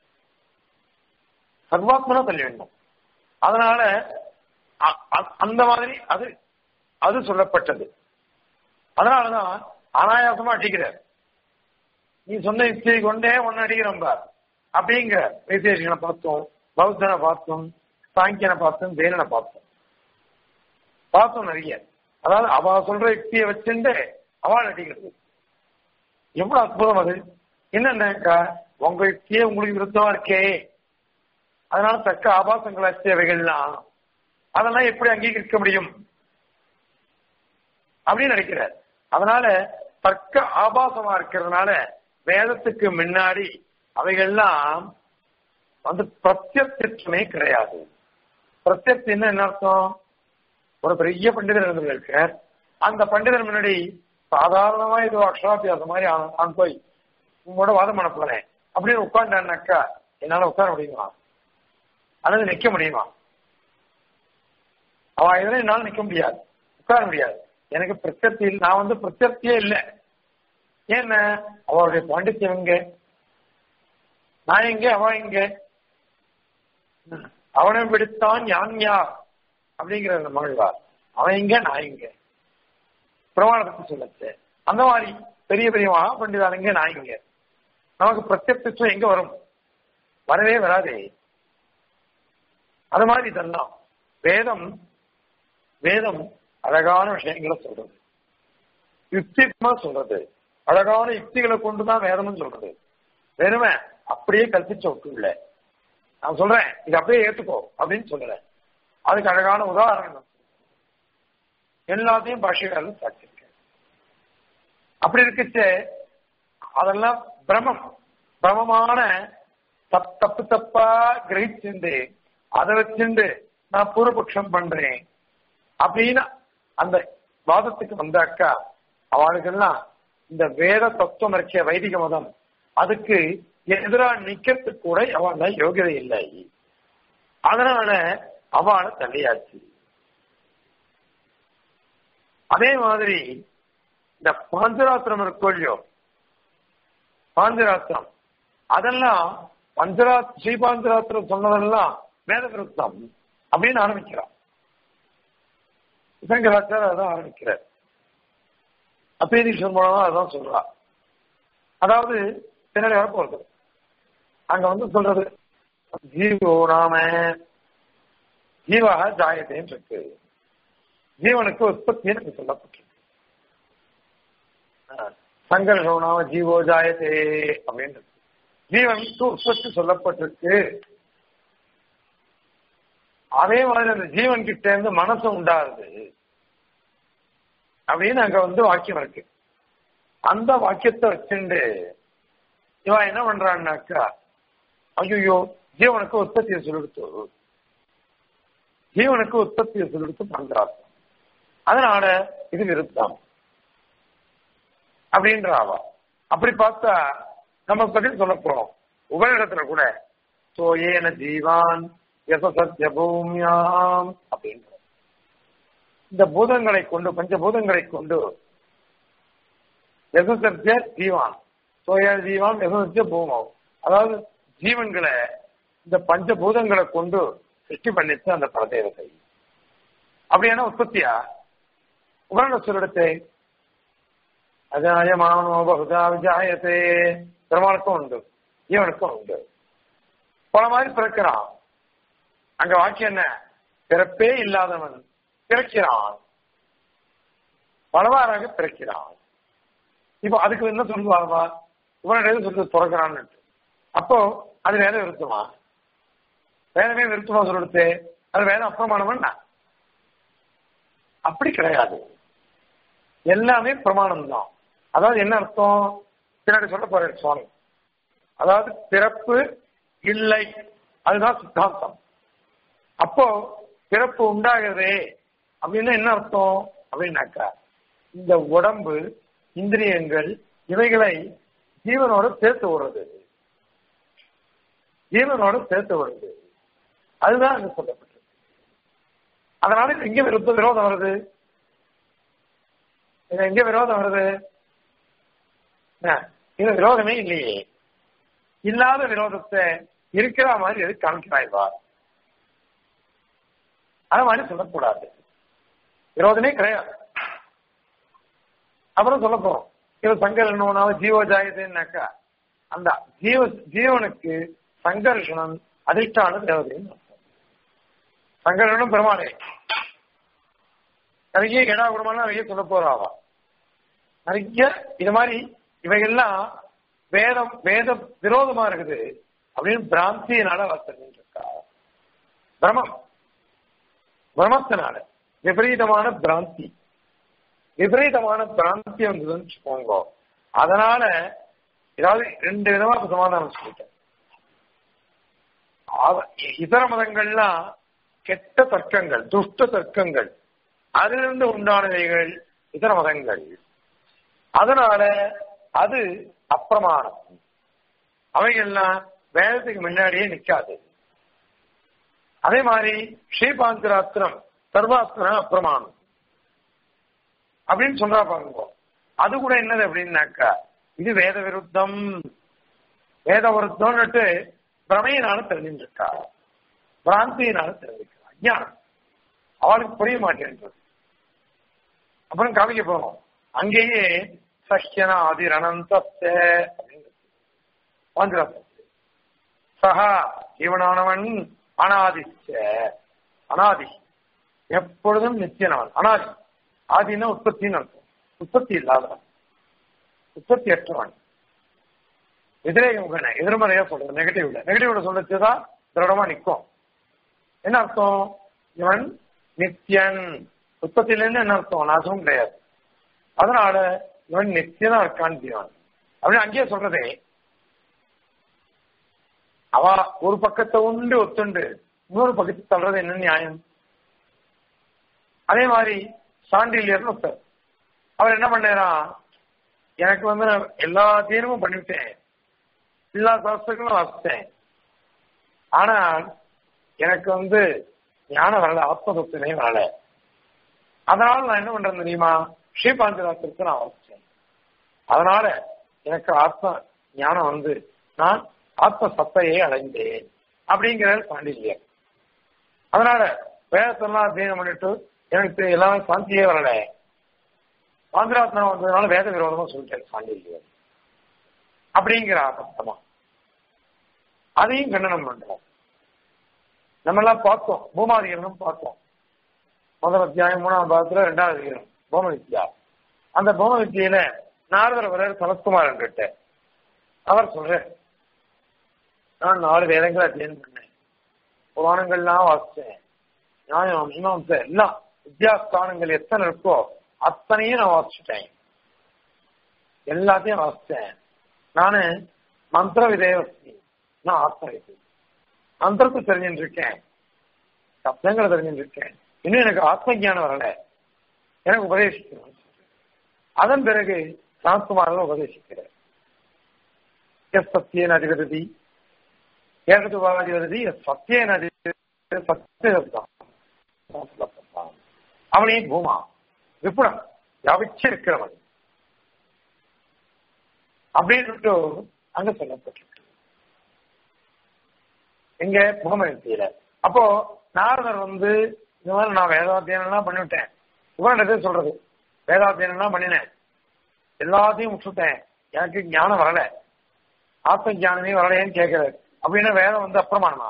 சர்வாத்மனா தள்ளிடணும் அதனால அந்த மாதிரி அது அது சொல்லப்பட்டது அதனாலதான் அனாயாசமா அடிக்கிறார் நீ சொன்ன யுக்தியை கொண்டே ஒன்னு அடிக்கிறோம் பார் அப்படிங்கிற வைத்தேசிகனை பார்த்தோம் பௌத்தனை பார்த்தோம் சாங்கியனை பார்த்தோம் ஜெயனனை பார்த்தோம் பார்த்தோம் நிறைய அதாவது அவ சொல்ற யுக்தியை வச்சுட்டு அவள் அடிக்கிறது எவ்வளவு அற்புதம் அது என்னன்னாக்கா உங்க யுக்தியே உங்களுக்கு விருத்தமா இருக்கே அதனால தக்க ஆபாசங்கள் தேவைகள்லாம் அதெல்லாம் எப்படி அங்கீகரிக்க முடியும் அப்படின்னு நினைக்கிறார் அதனால தர்க்க ஆபாசமா இருக்கிறதுனால வேதத்துக்கு முன்னாடி அவைகள்லாம் வந்து பிரத்யர்த்தமே கிடையாது பிரத்யர்த்தம் என்ன அர்த்தம் ஒரு பெரிய பண்டிதர் இருந்திருக்கார் அந்த பண்டிதர் முன்னாடி சாதாரணமா ஏதோ அக்ஷராபியாசம் மாதிரி ஆன் போய் உங்களோட வாதம் பண்ண போறேன் அப்படின்னு உட்காண்டான்னாக்கா என்னால உட்கார முடியுமா அல்லது நிக்க முடியுமா அவன் இதெல்லாம் என்னால நிக்க முடியாது உட்கார முடியாது எனக்கு பிரத்யர்த்தி நான் வந்து பிரத்யர்த்தியே இல்லை ஏன்னா அவருடைய பாண்டித்யம் எங்க நான் எங்க அவன் எங்க அவனை விடுத்தான் யான் யார் அப்படிங்கிற அந்த மகிழ்வார் அவன் எங்க நான் எங்க பிரமாணத்தை சொல்லச்சு அந்த மாதிரி பெரிய பெரிய மகா பண்டிதானுங்க நான் இங்க நமக்கு பிரத்யட்சம் எங்க வரும் வரவே வராதே அது மாதிரி இதெல்லாம் வேதம் வேதம் அழகான விஷயங்களை சொல்றது யுக்திமா சொல்றது அழகான யுக்திகளை கொண்டுதான் வேதம்னு சொல்றது வேணுமே அப்படியே கற்பிச்ச விட்டு இல்ல நான் சொல்றேன் இது அப்படியே ஏத்துக்கோ அப்படின்னு சொல்றேன் அதுக்கு அழகான உதாரணம் எல்லாத்தையும் பாஷைக்காரன் சாட்சிருக்கேன் அப்படி இருக்குச்சு அதெல்லாம் பிரமம் பிரமமான தப் தப்பு தப்பா கிரகிச்சுண்டு அதை வச்சுண்டு நான் பூர்வபக்ஷம் பண்றேன் அப்படின்னு அந்த வாதத்துக்கு வந்தாக்கா அவளுக்கெல்லாம் இந்த வேத தத்துவம் இருக்கிய வைதிக மதம் அதுக்கு எதிராக நிக்கிறதுக்கு கூட அவள யோகியதை இல்லை அதனால அவளை தள்ளியாச்சு அதே மாதிரி இந்த பாஞ்சராத்திரம் இருக்கோ இல்லையோ பாஞ்சராத்திரம் அதெல்லாம் பஞ்சரா ஸ்ரீபாஞ்சராத்திரம் சொன்னதெல்லாம் வேத விருத்தம் அப்படின்னு ஆரம்பிக்கிறான் சங்கராச்சார அதான் ஆரம்பிக்கிறார் அப்பேதீஸ்வர் மூலமா அதான் சொல்றா அதாவது பின்னாடி வரப்போறது அங்க வந்து சொல்றது ஜீவோ நாம ஜீவாக ஜாயத்தேன்னு இருக்கு ஜீவனுக்கு உற்பத்தி எனக்கு சொல்லப்பட்டிருக்கு சங்கர்ஷோ நாம ஜீவோ ஜாயத்தே அப்படின்னு ஜீவனுக்கு உற்பத்தி சொல்லப்பட்டிருக்கு அதே மாதிரி அந்த ஜீவன் கிட்ட இருந்து மனசு உண்டாகுது அப்படின்னு அங்க வந்து வாக்கியம் இருக்கு அந்த வாக்கியத்தை வச்சுண்டு இவன் என்ன பண்றான்னாக்கா ஐயோ ஜீவனுக்கு உற்பத்தியை சொல்லிடுத்து ஜீவனுக்கு உற்பத்தியை சொல்லிடுத்து பண்றாரு அதனால இது விருத்தம் அப்படின்றாவா அப்படி பார்த்தா நம்ம பதில் சொல்ல போறோம் உபரிடத்துல கூட சோ ஏன ஜீவான் எச சத்திய பூமியாம் அப்படின்ற இந்த பூதங்களை கொண்டு பஞ்சபூதங்களை கொண்டு எசசத்திய ஜீவான் சோயா ஜீவான் எசசத்திய பூமம் அதாவது ஜீவன்களை இந்த பஞ்சபூதங்களை கொண்டு சிருஷ்டி பண்ணிச்சு அந்த பரதேவத்தை அப்படியான உற்பத்தியா உபரண சொல்லிடத்தை அஜாயமானோ பகுதா விஜாயத்தே பெருமாளுக்கும் உண்டு ஜீவனுக்கும் உண்டு பல மாதிரி பிறக்கிறான் அங்க வாக்கியம் என்ன பிறப்பே இல்லாதவன் பிறக்கிறான் பலவாறாக பிறக்கிறான் இப்போ அதுக்கு என்ன சொல்லுவாங்கப்பா இவனுடைய சொல்லி பிறக்கிறான்னு அப்போ அது வேதம் விருத்தமா வேதமே விருத்தமா சொல்லிடுத்து அது வேதம் அப்பிரமாணம் அப்படி கிடையாது எல்லாமே பிரமாணம் தான் அதாவது என்ன அர்த்தம் பின்னாடி சொல்ல போற சுவாமி அதாவது பிறப்பு இல்லை அதுதான் சித்தாந்தம் அப்போ பிறப்பு உண்டாகிறதே அப்படின்னு என்ன அர்த்தம் அப்படின்னாக்கா இந்த உடம்பு இந்திரியங்கள் இவைகளை ஜீவனோட சேர்த்து விடுறது ஜீவனோட சேர்த்து விடுறது அதுதான் அங்க சொல்லப்பட்டிருக்கு அதனால எங்க விருப்ப விரோதம் வருது இது எங்க விரோதம் வருது இது விரோதமே இல்லையே இல்லாத விரோதத்தை இருக்கிற மாதிரி எது காமிக்கிறாய்வா அது மாதிரி சொல்லக்கூடாது விரோதமே கிடையாது அப்புறம் சொல்ல போறோம் இவன் சங்கர்ஷனாவது ஜீவ ஜாயதுன்னாக்கா அந்த ஜீவ ஜீவனுக்கு சங்கர்ஷனம் அதிர்ஷ்டான தேவதைன்னு சங்கரனும் பெருமாளே நிறைய இடா குடமெல்லாம் நிறைய சொல்ல போறாவா நிறைய இது மாதிரி இவைகள்லாம் வேதம் வேத விரோதமா இருக்குது அப்படின்னு பிராந்தியினால வசதின்னு இருக்கா பிரமம் பிரமத்தினால விபரீதமான பிராந்தி விபரீதமான பிராந்தி வந்ததுன்னு வச்சுக்கோங்க அதனால ஏதாவது ரெண்டு விதமா சமாதானம் சொல்லிட்டேன் இதர மதங்கள்லாம் கெட்ட தர்க்கங்கள் துஷ்ட தர்க்கங்கள் அதிலிருந்து உண்டானவைகள் இதர மதங்கள் அதனால அது அப்பிரமாணம் அவைகள்லாம் வேதத்துக்கு முன்னாடியே நிக்காது அதே மாதிரி ஸ்ரீபாந்திராத்திரம் சர்வாஸ்திரம் அப்பிரமாணம் அப்படின்னு சொல்றா பாருங்க அது கூட என்னது அப்படின்னாக்கா இது வேத விருத்தம் வேத விருத்தம்னுட்டு பிரமையினால தெரிஞ்சுட்டு இருக்கா பிராந்தியினால தெரிஞ்சுக்கிறா அஞ்ஞானம் அவளுக்கு புரிய மாட்டேன்றது அப்புறம் காமிக்க போறோம் அங்கேயே சஹ்யன ஆதிரணந்தஸ்த சஹா இவனானவன் அனாதிச்ச அனாதி எப்பொழுதும் நித்தியனவன் அனாதி ஆதினா உற்பத்தின்னு அர்த்தம் உற்பத்தி இல்லாதவன் உற்பத்தி அற்றவன் எதிரே எதிர்மறையா சொல்றது நெகட்டிவ்ல நெகட்டிவ்ல சொல்றதுதான் திருடமா நிற்கும் என்ன அர்த்தம் இவன் நித்தியன் உற்பத்தியிலேருந்து என்ன அர்த்தம் நாசமும் கிடையாது அதனால இவன் நித்தியனா இருக்கான் தீவன் அப்படின்னு அங்கேயே சொல்றதே அவ ஒரு பக்கத்தை உண்டு ஒத்துண்டு இன்னொரு பக்கத்தை தள்ளுறது என்ன நியாயம் அதே மாதிரி சாண்டிலியர்னு ஒருத்தர் அவர் என்ன பண்ணாராம் எனக்கு வந்து நான் எல்லா தீனமும் பண்ணிவிட்டேன் எல்லா சாஸ்திரங்களும் வாசித்தேன் ஆனால் எனக்கு வந்து ஞானம் வரல ஆத்மதத்துவமே வரல அதனால நான் என்ன பண்றேன் தெரியுமா ஸ்ரீபாஞ்சராத்திரத்தை நான் வாசிச்சேன் அதனால எனக்கு ஆத்ம ஞானம் வந்து நான் ஆத்ம சத்தையை அடைந்தேன் அப்படிங்கிறார் பாண்டியர் அதனால வேதத்தெல்லாம் அத்தியனம் பண்ணிட்டு எனக்கு எல்லாமே சாந்தியே வரல பாந்திராத்மா வந்ததுனால வேத விரோதமா சொல்லிட்டாரு பாண்டியர் அப்படிங்கிற அர்த்தமா அதையும் கண்டனம் பண்றோம் நம்ம எல்லாம் பார்த்தோம் பூமாதிகரணம் பார்த்தோம் முதல் அத்தியாயம் மூணாம் பாகத்துல ரெண்டாவது அதிகாரம் பூம வித்யா அந்த பூம வித்தியில நாரதர் வர சனத்குமார் கிட்ட அவர் சொல்ற நான் நாலு வேதங்களை அத்தியனம் பண்ணேன் புராணங்கள்லாம் வாசிச்சேன் நியாயம் மீமாம்சை எல்லாம் வித்யாஸ்தானங்கள் எத்தனை இருக்கோ அத்தனையும் நான் வாசிச்சுட்டேன் எல்லாத்தையும் வாசிச்சேன் நானு மந்திர விதேவஸ்தி நான் ஆத்மவிதி மந்திரத்தை தெரிஞ்சுட்டு இருக்கேன் சப்தங்களை தெரிஞ்சுட்டு இருக்கேன் இன்னும் எனக்கு ஆத்ம ஞானம் வரல எனக்கு உபதேசிக்கணும் அதன் பிறகு ராம்குமாரில் உபதேசிக்கிறார் எஸ் சத்தியன் அதிபதி ஏகதுவாதிபதி எஸ் சத்தியன் அதிபதி சத்தியதான் அவனே பூமா விப்புடம் யாவிச்சு இருக்கிறவன் அப்படின்னு அங்க சொல்லப்பட்டிருக்கு எங்க பூமத்தியில அப்போ நாரதர் வந்து இந்த மாதிரி நான் வேதாத்தியனம் எல்லாம் பண்ணிவிட்டேன் இவன்டதே சொல்றது வேதாத்தியனம் எல்லாம் பண்ணினேன் எல்லாத்தையும் விட்டுட்டேன் எனக்கு ஞானம் வரல ஆத்ம ஞானமே வரலையேன்னு கேட்கிறாரு அப்படின்னா வேதம் வந்து அப்பிரமாணமா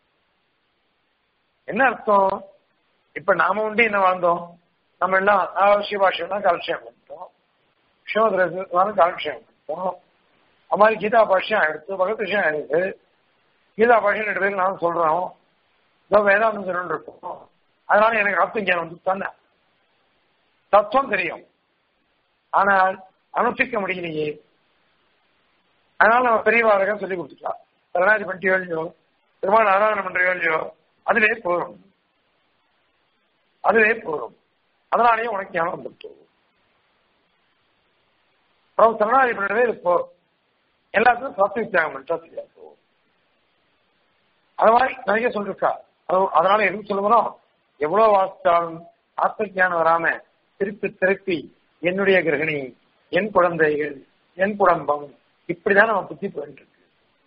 என்ன அர்த்தம் இப்ப நாம உண்டு என்ன வாழ்ந்தோம் நம்ம எல்லாம் அவசிய பாஷைனா காலட்சேபம் பண்ணிட்டோம் சிவதிரசம் காலட்சேபம் பண்ணிட்டோம் அது மாதிரி கீதா பாஷ்யம் எடுத்து பகத் விஷயம் ஆயிடுது கீதா பாஷ்யம் ரெண்டு பேரும் நான் சொல்றோம் இதோ வேதாந்தம் சொல்லணும் இருக்கோம் அதனால எனக்கு ஆத்ம ஞானம் வந்து தானே தத்துவம் தெரியும் ஆனால் அனுஷ்டிக்க முடியலையே அதனால நம்ம பெரியவாரகம் சொல்லி கொடுத்துக்கலாம் சரணாதி பண்ணிட்டு வேலையோ பெருமாள் ஆராதனை பண்ற வேலையோ அதுவே போதும் அதுவே போதும் அதனாலேயே உனக்கு ஞானம் வந்துட்டு அப்புறம் சரணாதி பண்ணவே இது போ எல்லாத்துக்கும் சாத்வி தியாகம் பண்ணிட்டா சரியா போகும் அது மாதிரி நிறைய சொல்லிருக்கா அதனால எதுவும் சொல்லணும் எவ்வளவு வாசித்தாலும் ஆத்ம ஞானம் வராம திருப்பி திருப்பி என்னுடைய கிரகிணி என் குழந்தைகள் என் குடும்பம் இப்படிதான் நம்ம புத்தி போயிட்டு இருக்கு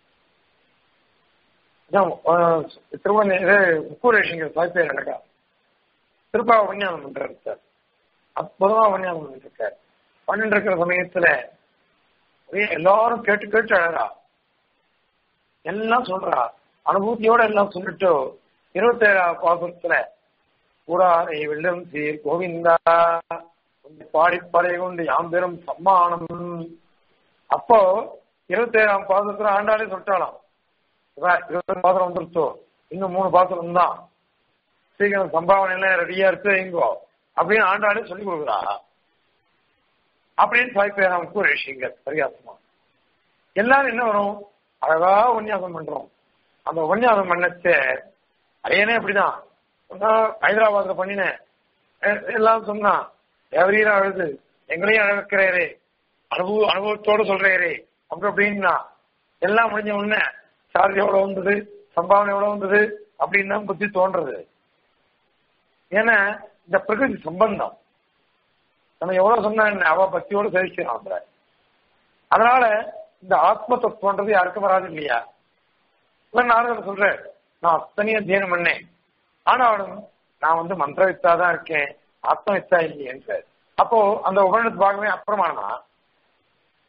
திருமண முக்கூரேஷங்கிற சாய்ப்பேர் எனக்கா திருப்பா உபன்யாசம் பண்றாரு சார் அற்புதமா உபன்யாசம் பண்ணிட்டு இருக்காரு பண்ணிட்டு இருக்கிற சமயத்துல எல்லாரும் கேட்டு கேட்டு அழகா எல்லாம் சொல்றா அனுபூதியோட எல்லாம் சொல்லிட்டு இருபத்தி ஏழாவது பாசுரத்துல கூடாரை வெள்ளம் சீர் கோவிந்தா பாடிப்படை கொண்டு யாம் பெரும் சம்மானம் அப்போ இருபத்தி ஏழாம் பாசத்துல ஆண்டாலே சொல்லிட்டாலாம் இருபது பாத்திரம் வந்துருச்சோ இன்னும் மூணு பாத்திரம் தான் சீக்கிரம் சம்பாவனை எல்லாம் ரெடியா இருக்கு எங்கோ அப்படின்னு ஆண்டாலே சொல்லி கொடுக்குறா அப்படின்னு சாய்ப்பேராம் கூரேஷிங்க பரிகாசமா எல்லாரும் என்ன வரும் அழகா உன்யாசம் பண்றோம் அந்த உன்யாசம் பண்ணச்ச அதையனே அப்படிதான் ஹைதராபாத்ல பண்ணினேன் எல்லாம் சொன்னா எவரையும் அழுது எங்களையும் அழகிறே அனுபவ அனுபவத்தோட சொல்றேரே அப்படி அப்படின்னா எல்லாம் முடிஞ்ச உடனே சார்ஜ் எவ்வளவு வந்தது சம்பாவனை எவ்வளவு வந்தது அப்படின்னு தான் புத்தி தோன்றது ஏன்னா இந்த பிரகிருதி சம்பந்தம் நம்ம எவ்வளவு சொன்னா என்ன அவ பக்தியோட சேவிக்கிறோம் அந்த அதனால இந்த ஆத்ம தத்துவன்றது யாருக்கும் வராது இல்லையா நானும் சொல்றேன் நான் அத்தனையும் அத்தியனம் பண்ணேன் ஆனாலும் நான் வந்து மந்திர வித்தா தான் இருக்கேன் ஆத்ம வித்தா இல்லையேன்னு அப்போ அந்த உபநிடத்து பாகமே அப்பிரமாணமா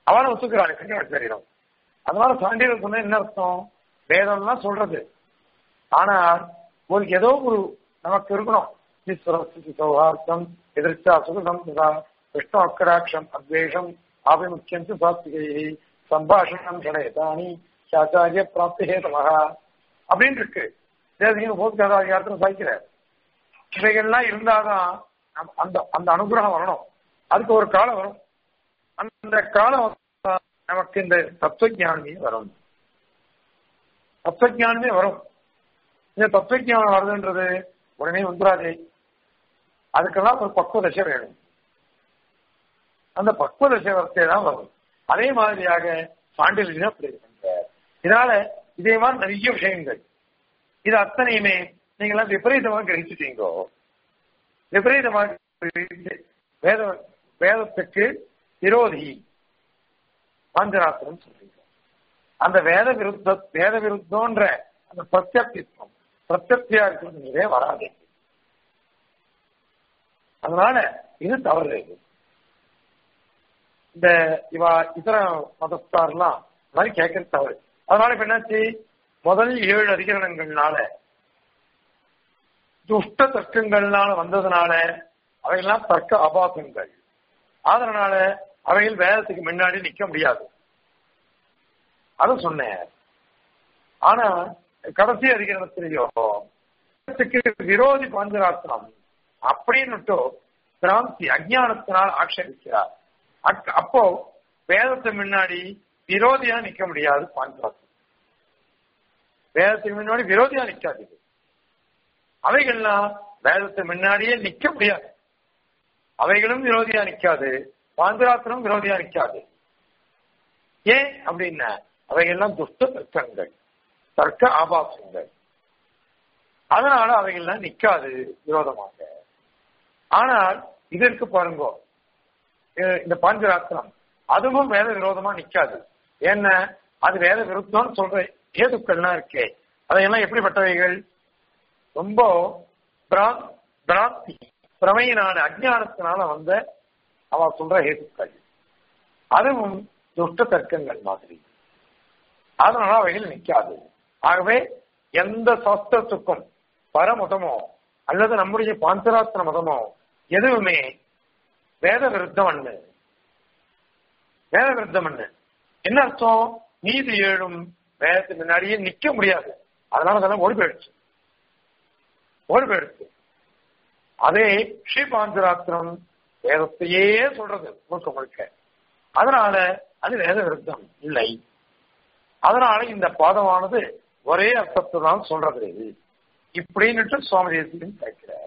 அவனை ஒத்துக்கிறாள் சங்கராச்சாரியம் அதனால சாண்டியர்கள் சொன்ன என்ன அர்த்தம் வேதம்லாம் சொல்றது ஆனா ஒரு ஏதோ ஒரு நமக்கு இருக்கணும் ஈஸ்வரஸ்து சௌஹார்த்தம் எதிர்த்தா சுகதம் ததா விஷ்ணு அக்கராட்சம் அத்வேஷம் ஆபிமுக்கியம் சாஸ்திகை சம்பாஷணம் ஷடேதானி ஆச்சாரிய பிராப்தி ஹேதமகா அப்படின்னு இருக்கு தேசியம் போத்காதாரியாரத்தில் சாய்க்கிறார் இவைகள்லாம் இருந்தாதான் நம்ம அந்த அந்த அனுகிரகம் வரணும் அதுக்கு ஒரு காலம் வரும் அந்த காலம் வந்தா நமக்கு இந்த தத்துவஞானமே வரும் தத்துவஞானமே வரும் இந்த தத்துவஞானம் வருதுன்றது உடனே வந்துடாதே அதுக்கெல்லாம் ஒரு பக்குவ தசை வேணும் அந்த பக்குவ தசை வரத்தே தான் வரும் அதே மாதிரியாக சாண்டிலினா அப்படி இருக்கின்றார் இதனால இதே மாதிரி நிறைய விஷயங்கள் இது அத்தனையுமே நீங்களாம் விபரீதமாக கிரகிச்சுட்டீங்கோ விபரீதமாக கிரகிச்சு வேத வேதத்துக்கு விரோதி பாஞ்சராத்திரம் சொல்றீங்க அந்த வேத விருத்த வேத விருத்தோன்ற அந்த பிரத்யர்த்தித்வம் பிரத்யர்த்தியா இருக்கிறது வராது அதனால இது தவறு இந்த இவா இதர மதஸ்தார்லாம் இந்த மாதிரி கேட்கறது தவறு அதனால இப்ப என்னாச்சு முதல் ஏழு அதிகரணங்கள்னால துஷ்ட தர்க்கங்கள்னால வந்ததுனால அவையெல்லாம் தர்க்க அபாசங்கள் அதனால அவைகள் வேதத்துக்கு முன்னாடி நிக்க முடியாது அத சொன்னேன் ஆனா கடைசி அதிகரணத்திலேயோ விரோதி பாஞ்சராத்திரம் அப்படின்னு பிராந்தி அஜானத்தினால் ஆட்சேபிக்கிறார் அப்போ வேதத்துக்கு முன்னாடி விரோதியா நிக்க முடியாது பாஞ்சராத்திரம் வேதத்துக்கு முன்னாடி விரோதியா நிக்காது அவைகள்லாம் வேதத்துக்கு முன்னாடியே நிக்க முடியாது அவைகளும் விரோதியா நிக்காது பாஞ்சராத்திரம் விரோதியா நிக்காது ஏன் அப்படின்னா அவைகள்லாம் துஷ்ட தர்க்கங்கள் தர்க்க ஆபாசங்கள் அதனால அவைகள்லாம் நிக்காது விரோதமாக ஆனால் இதற்கு பாருங்க இந்த பாஞ்சராத்திரம் அதுவும் வேத விரோதமா நிக்காது ஏன்னா அது வேத விருத்தம்னு சொல்ற ஏதுக்கள்லாம் இருக்கே அதையெல்லாம் எப்படிப்பட்டவைகள் ரொம்ப பிராந்தி பிரமையினான அஜானத்தினால வந்த அவ சொல்ற ஹேதுக்கள் அதுவும் துஷ்ட தர்க்கங்கள் மாதிரி அதனால அவைகள் நிற்காது ஆகவே எந்த சாஸ்திரத்துக்கும் பரமதமோ அல்லது நம்முடைய பாஞ்சராத்திர மதமோ எதுவுமே வேத விருத்தம் அண்ணு வேத விருத்தம் அண்ணு என்ன அர்த்தம் நீதி ஏழும் வேதத்துக்கு முன்னாடியே நிக்க முடியாது அதனால அதெல்லாம் ஓடி போயிடுச்சு ஓடி போயிடுச்சு அதே ஸ்ரீ பாஞ்சராத்திரம் வேதத்தையே சொல்றது முழுக்க முழுக்க அதனால அது வேத விருத்தம் இல்லை அதனால இந்த பாதமானது ஒரே அர்த்தத்தை தான் சொல்றது இப்படின்னுட்டு சுவாமி தேசியம் கேட்கிறார்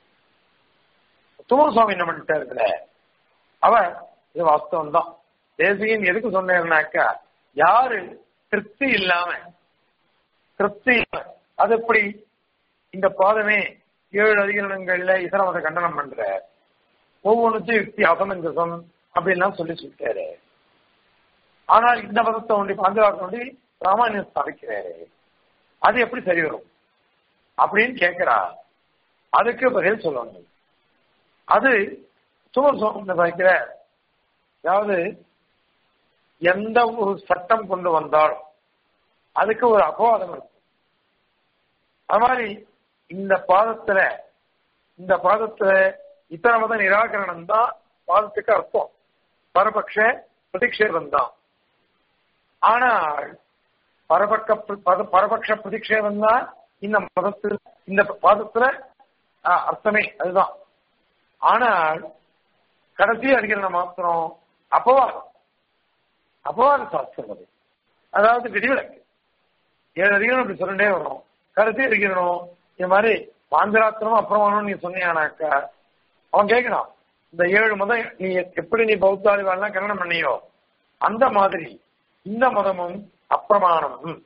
துமர் சுவாமி என்ன பண்ணிட்டாரு அவர் இது வாஸ்தவம் தான் தேசியன் எதுக்கு சொன்னேன்னாக்கா யாரு திருப்தி இல்லாம திருப்தி அது எப்படி இந்த பாதமே ஏழு அதிகரணங்கள்ல இதர மத கண்டனம் பண்ற ஒவ்வொன்றுத்தையும் யுக்தி அசமஞ்சசம் அப்படின்லாம் சொல்லி சொல்லிட்டாரு ஆனால் இந்த மதத்தை ஒண்டி பாஞ்சராத்தை ஒண்டி ராமாயணம் ஸ்தாபிக்கிறாரு அது எப்படி சரி வரும் அப்படின்னு கேட்கிறா அதுக்கு பதில் சொல்லணும் அது சுமர் சுவாமி வைக்கிற அதாவது எந்த ஒரு சட்டம் கொண்டு வந்தாலும் அதுக்கு ஒரு அபவாதம் இருக்கும் அது மாதிரி இந்த பாதத்துல இந்த பாதத்துல இத்தனை மத நிராகரணம் தான் பாதத்துக்கு அர்த்தம் பரபக்ஷ பிரதிக்ஷேபம் தான் ஆனால் பரபக்க பரபக்ஷ பிரதிக்ஷேபம் தான் இந்த மதத்தில் இந்த பாதத்துல அர்த்தமே அதுதான் ஆனால் கடைசி அதிகரணம் மாத்திரம் அபவாதம் அபவாத சாஸ்திரம் அது அதாவது விதிவிலக்கு ஏழு அதிகரணம் இப்படி சொல்லிட்டே வரும் கடைசி அதிகரணம் இந்த மாதிரி பாஞ்சராத்திரமும் அப்புறம் நீ சொன்னியானாக்கா அவன் கேட்கணும் இந்த ஏழு மதம் நீ எப்படி நீ பௌத்தாதிவாள்லாம் கல்யாணம் பண்ணியோ அந்த மாதிரி இந்த மதமும் அப்பிரமாணமும்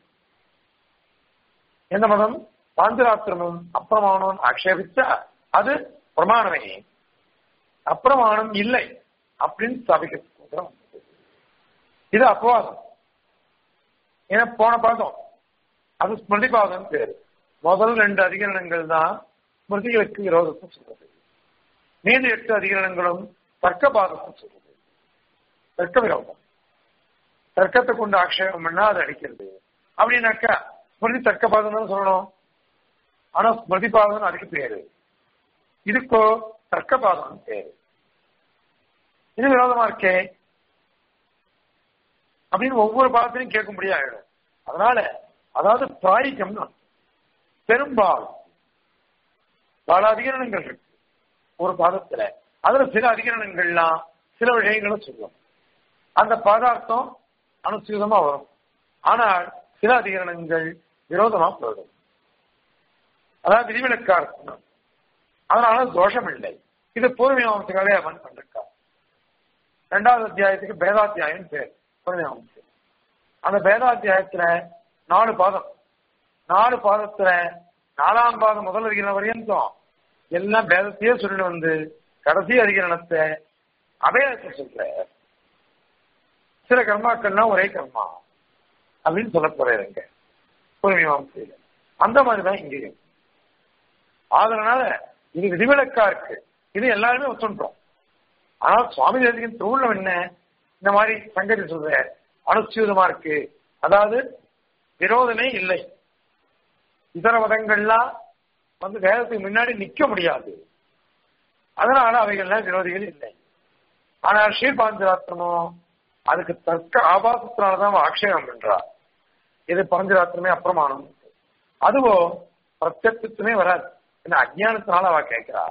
எந்த மதம் பாஞ்சராத்திரமும் அப்பிரமாணம் ஆக்ஷேபிச்சா அது பிரமாணமே அப்பிரமாணம் இல்லை அப்படின்னு ஸ்தாபிக்க இது அபவாதம் ஏன்னா போன பாதம் அது ஸ்மிருதி பாதம் பேரு முதல் ரெண்டு அதிகரணங்கள் தான் ஸ்மிருதிகளுக்கு விரோதத்தை சொல்றது மீதி எட்டு அதிகரணங்களும் தர்க்க பாதத்தை சொல்றது தர்க்க விரோதம் தர்க்கத்தை கொண்டு ஆக்ஷேபம் பண்ணா அதை அடிக்கிறது அப்படின்னாக்கா ஸ்மிருதி தர்க்கபாதம் சொல்லணும் ஆனா ஸ்மிருதி பாதம் அதுக்கு பேரு இதுக்கோ தர்க்கபாதம் பேரு இது விரோதமா இருக்கே அப்படின்னு ஒவ்வொரு பாதத்திலையும் கேட்கும்படியா ஆயிடும் அதனால அதாவது பிராயிக்கம்னு பெரும்பாலும் பல அதிகரணங்கள் இருக்கு ஒரு பாதத்துல அதுல சில அதிகரணங்கள்லாம் சில விஷயங்களை சொல்லும் அந்த பதார்த்தம் அனுசூதமா வரும் ஆனால் சில அதிகரணங்கள் விரோதமா போயிடும் அதாவது விதிவிலக்கா இருக்கணும் அதனால தோஷம் இல்லை இது பூர்வீமாசக்காலே அவன் பண்ணிருக்கா ரெண்டாவது அத்தியாயத்துக்கு பேதாத்தியாயம் பேர் பூர்வீமாசம் அந்த பேதாத்தியாயத்துல நாலு பாதம் நாலு பாதத்துல நாலாம் பாதம் முதல் அதிகரணம் வரையும் எல்லாம் பேதத்தையே சொல்லிட்டு வந்து கடைசி அதிகரணத்தை அபேதத்தை சொல்ற சில கர்மாக்கள்லாம் ஒரே கர்மா அப்படின்னு சொல்ல போறேங்க பூர்வீமாசையில அந்த மாதிரிதான் இங்கேயும் அதனால இது விதிவிலக்கா இருக்கு இது எல்லாருமே ஒத்துன்றோம் ஆனால் சுவாமி தேசிகன் திருவுள்ளம் என்ன இந்த மாதிரி சங்கதி சொல்ற அனுச்சியூதமா இருக்கு அதாவது விரோதமே இல்லை இதர மதங்கள்லாம் வந்து வேதத்துக்கு முன்னாடி நிக்க முடியாது அதனால அவைகள்லாம் விரோதிகள் இல்லை ஆனால் ஸ்ரீபாஞ்சராத்திரமோ அதுக்கு தக்க ஆபாசத்தினாலதான் ஆக்ஷேபம் பண்றார் இது பாஞ்சராத்திரமே அப்பிரமாணம் அதுவோ பிரத்யத்துவமே வராது என்ன அஜானத்தினால அவ கேட்கிறா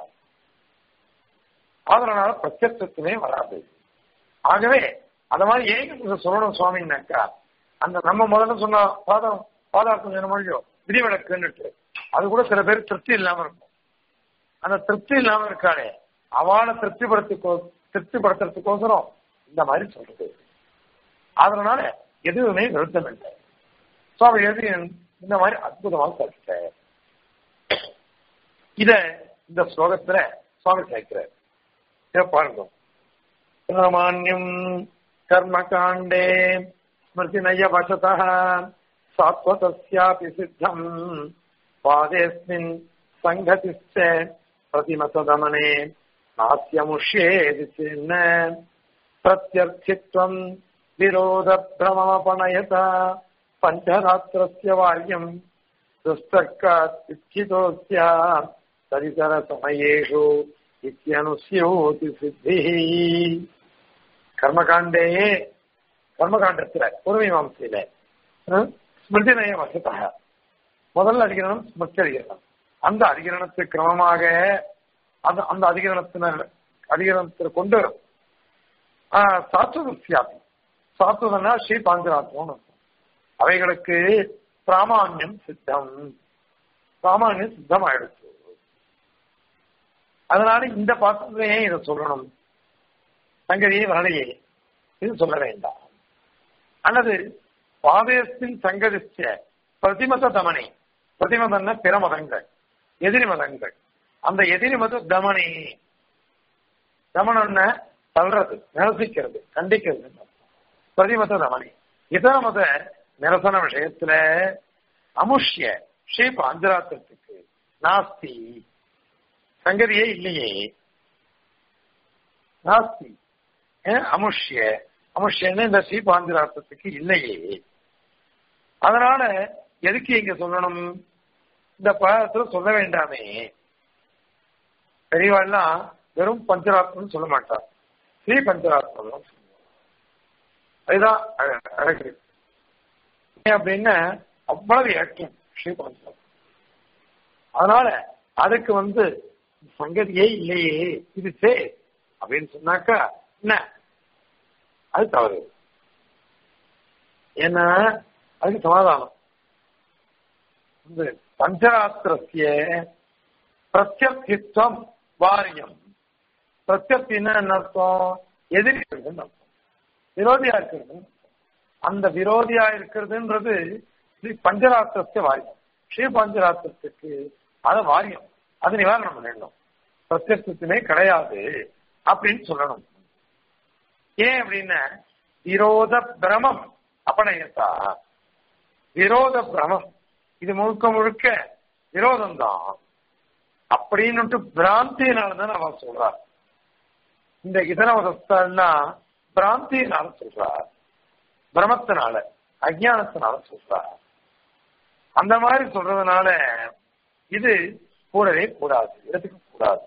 அதனால பிரத்யத்துவமே வராது ஆகவே அந்த மாதிரி ஏங்க சொல்லணும் சுவாமின்னாக்கா அந்த நம்ம முதல்ல சொன்ன பாதம் பாதார்த்தம் சொன்ன மொழியோ விதிவிலக்குன்னுட்டு அது கூட சில பேர் திருப்தி இல்லாம இருக்கும் அந்த திருப்தி இல்லாம இருக்காளே அவளை திருப்திப்படுத்த திருப்திப்படுத்துறதுக்கோசரம் இந்த மாதிரி சொல்றது அதனால எதுவுமே விருத்தம் இல்லை சுவாமி எது இந்த மாதிரி அற்புதமாக கற்ற இத இந்த ஸ்லோகத்துல சுவாமி சேர்க்கிறார் இதை பாருங்க சாமான்யம் கர்மகாண்டே ஸ்மிருதி நய வசதா சாத்வதஸ்யாபி சித்தம் பாதேஸ்மின் சங்கதிச்ச பிரதிமதமனே நாஸ்யமுஷ்யேதி சின்ன பிரத்யர்த்தித்வம் விரோத பிரமமபணயத பஞ்சராத்திரஸ்ய வாரியம் दुस्तर्कात्थितोऽस्या तदितरसमयेषु इत्यनुस्योति सिद्धिः கர்மகாண்டே கர்மகாண்டத்துல பூர்வீமாம்சையில ஸ்மிருதி நய வசதா முதல்ல அதிகரணம் ஸ்மிருதி அதிகரணம் அந்த அதிகரணத்துக்கு கிரமமாக அந்த அந்த அதிகரணத்தினர் அதிகரணத்தில் கொண்டு சாத்துவசியாதி சாத்துவதனா ஸ்ரீ பாஞ்சராத்மம் அவைகளுக்கு பிராமான்யம் சித்தம் பிராமான்யம் சித்தம் ஆயிடுச்சு அதனால இந்த பாத்திரத்தையே இதை சொல்லணும் சங்கதியை வரலையே இது சொல்ல வேண்டாம் அல்லது பாதேசின் சங்கதிச்ச பிரதிமத தமனை பிரதிமதம்னா பிற மதங்கள் எதிரி மதங்கள் அந்த எதிரி மத தமனி தமனம்னா தள்ளுறது நிரசிக்கிறது கண்டிக்கிறது பிரதிமத தமனி இதர மத நிரசன விஷயத்துல அமுஷ்ய ஸ்ரீ பாஞ்சராத்திரத்துக்கு நாஸ்தி சங்கதியே இல்லையே நாஸ்தி அமுஷ்ய அமுஷ்யன்னு இந்த ஸ்ரீ பாஞ்சராத்திரத்துக்கு இல்லையே அதனால எதுக்கு இங்க சொல்லணும் இந்த பதத்துல சொல்ல வேண்டாமே பெரியவாள்லாம் வெறும் பஞ்சராத்திரம் சொல்ல மாட்டார் ஸ்ரீ பஞ்சராத்திரம் அதுதான் அழகு அப்படின்னா அவ்வளவு ஏற்றம் ஸ்ரீபாஞ்சம் அதனால அதுக்கு வந்து சங்கதியே இல்லையே இது சே அப்படின்னு சொன்னாக்கா என்ன அது தவறு ஏன்னா அதுக்கு சமாதானம் வந்து பஞ்சராத்திரத்திய பிரத்யர்த்தித்வம் வாரியம் பிரத்யர்த்தின்னா என்ன அர்த்தம் எதிரி இருக்குதுன்னு அர்த்தம் விரோதியா இருக்கிறது அந்த விரோதியா இருக்கிறதுன்றது ஸ்ரீ பஞ்சராத்திரத்தை வாரியம் ஸ்ரீ பஞ்சராத்திரத்துக்கு அது வாரியம் அது நிவாரணம் பண்ணிடணும் பிரத்யத்துமே கிடையாது அப்படின்னு சொல்லணும் ஏன் அப்படின்னா விரோத பிரமம் அப்பனையத்தா விரோத பிரமம் இது முழுக்க முழுக்க விரோதம் தான் அப்படின்னுட்டு பிராந்தியினாலதான் அவன் சொல்றார் இந்த இதரவதஸ்தான் பிராந்தியினால சொல்றார் பிரமத்தினால அஜானத்தினால சொல்றா அந்த மாதிரி சொல்றதுனால இது கூடவே கூடாது எடுத்துக்க கூடாது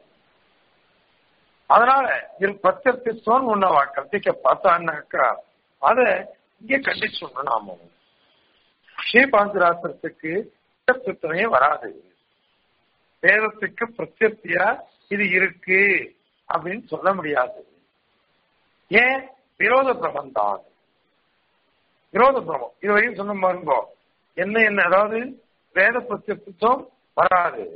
அதனால இது பிரத்யர்த்தித்வம் ஒண்ணு கற்பிக்க பார்த்தான்னாக்கா அதை இங்கே கண்டிச்சுடணும் நாம ஸ்ரீபாந்திராத்திரத்துக்கு பிரத்யர்த்தமே வராது வேதத்துக்கு பிரத்யர்த்தியா இது இருக்கு அப்படின்னு சொல்ல முடியாது ஏன் விரோத பிரபந்தான் விரோத பிரமம் இது வரையும் சொன்ன பாருங்கோ என்ன என்ன அதாவது வேத பிரத்யத்துவம் வராது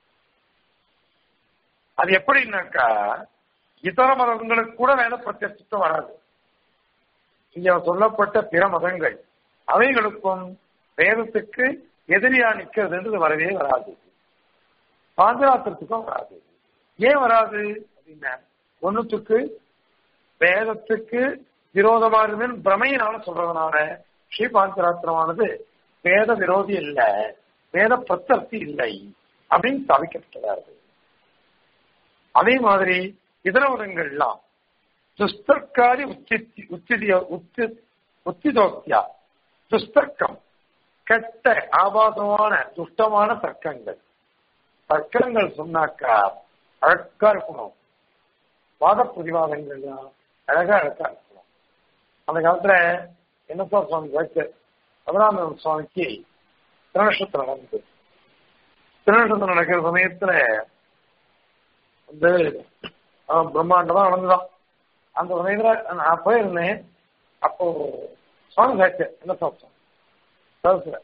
அது எப்படின்னாக்கா இதர மதங்களுக்கு கூட வேத பிரத்யத்துவம் வராது இங்க சொல்லப்பட்ட பிற மதங்கள் அவைகளுக்கும் வேதத்துக்கு எதிரியா நிக்கிறதுன்றது வரவே வராது பாஞ்சராத்திரத்துக்கும் வராது ஏன் வராது அப்படின்னா ஒண்ணுத்துக்கு வேதத்துக்கு விரோதமா இருந்தேன்னு பிரமையினால சொல்றதுனால ஸ்ரீ பாஞ்சராத்திரமானது வேத விரோதி இல்ல வேத பிரத்தர்த்தி இல்லை அப்படின்னு ஸ்தாபிக்கப்பட்டதாரு அதே மாதிரி இதர மதங்கள்லாம் துஸ்தர்க்காரி உச்சி உச்சிதிய உச்சி உச்சிதோக்தியா துஸ்தர்க்கம் கெட்ட ஆபாசமான துஷ்டமான தர்க்கங்கள் தர்க்கங்கள் சொன்னாக்கா அழகா இருக்கணும் வாத பிரதிவாதங்கள் அழகா அழகா இருக்கணும் அந்த காலத்துல என்னப்பா சுவாமி வைக்க பதினாம் சுவாமிக்கு திருநட்சத்திரம் நடந்தது திருநட்சத்திரம் நடக்கிற சமயத்துல வந்து பிரம்மாண்டமா நடந்துதான் அந்த சமயத்துல நான் போயிருந்தேன் அப்போ சுவாமி சாட்சிய என்ன சாப்பிட்டோம் சதசுல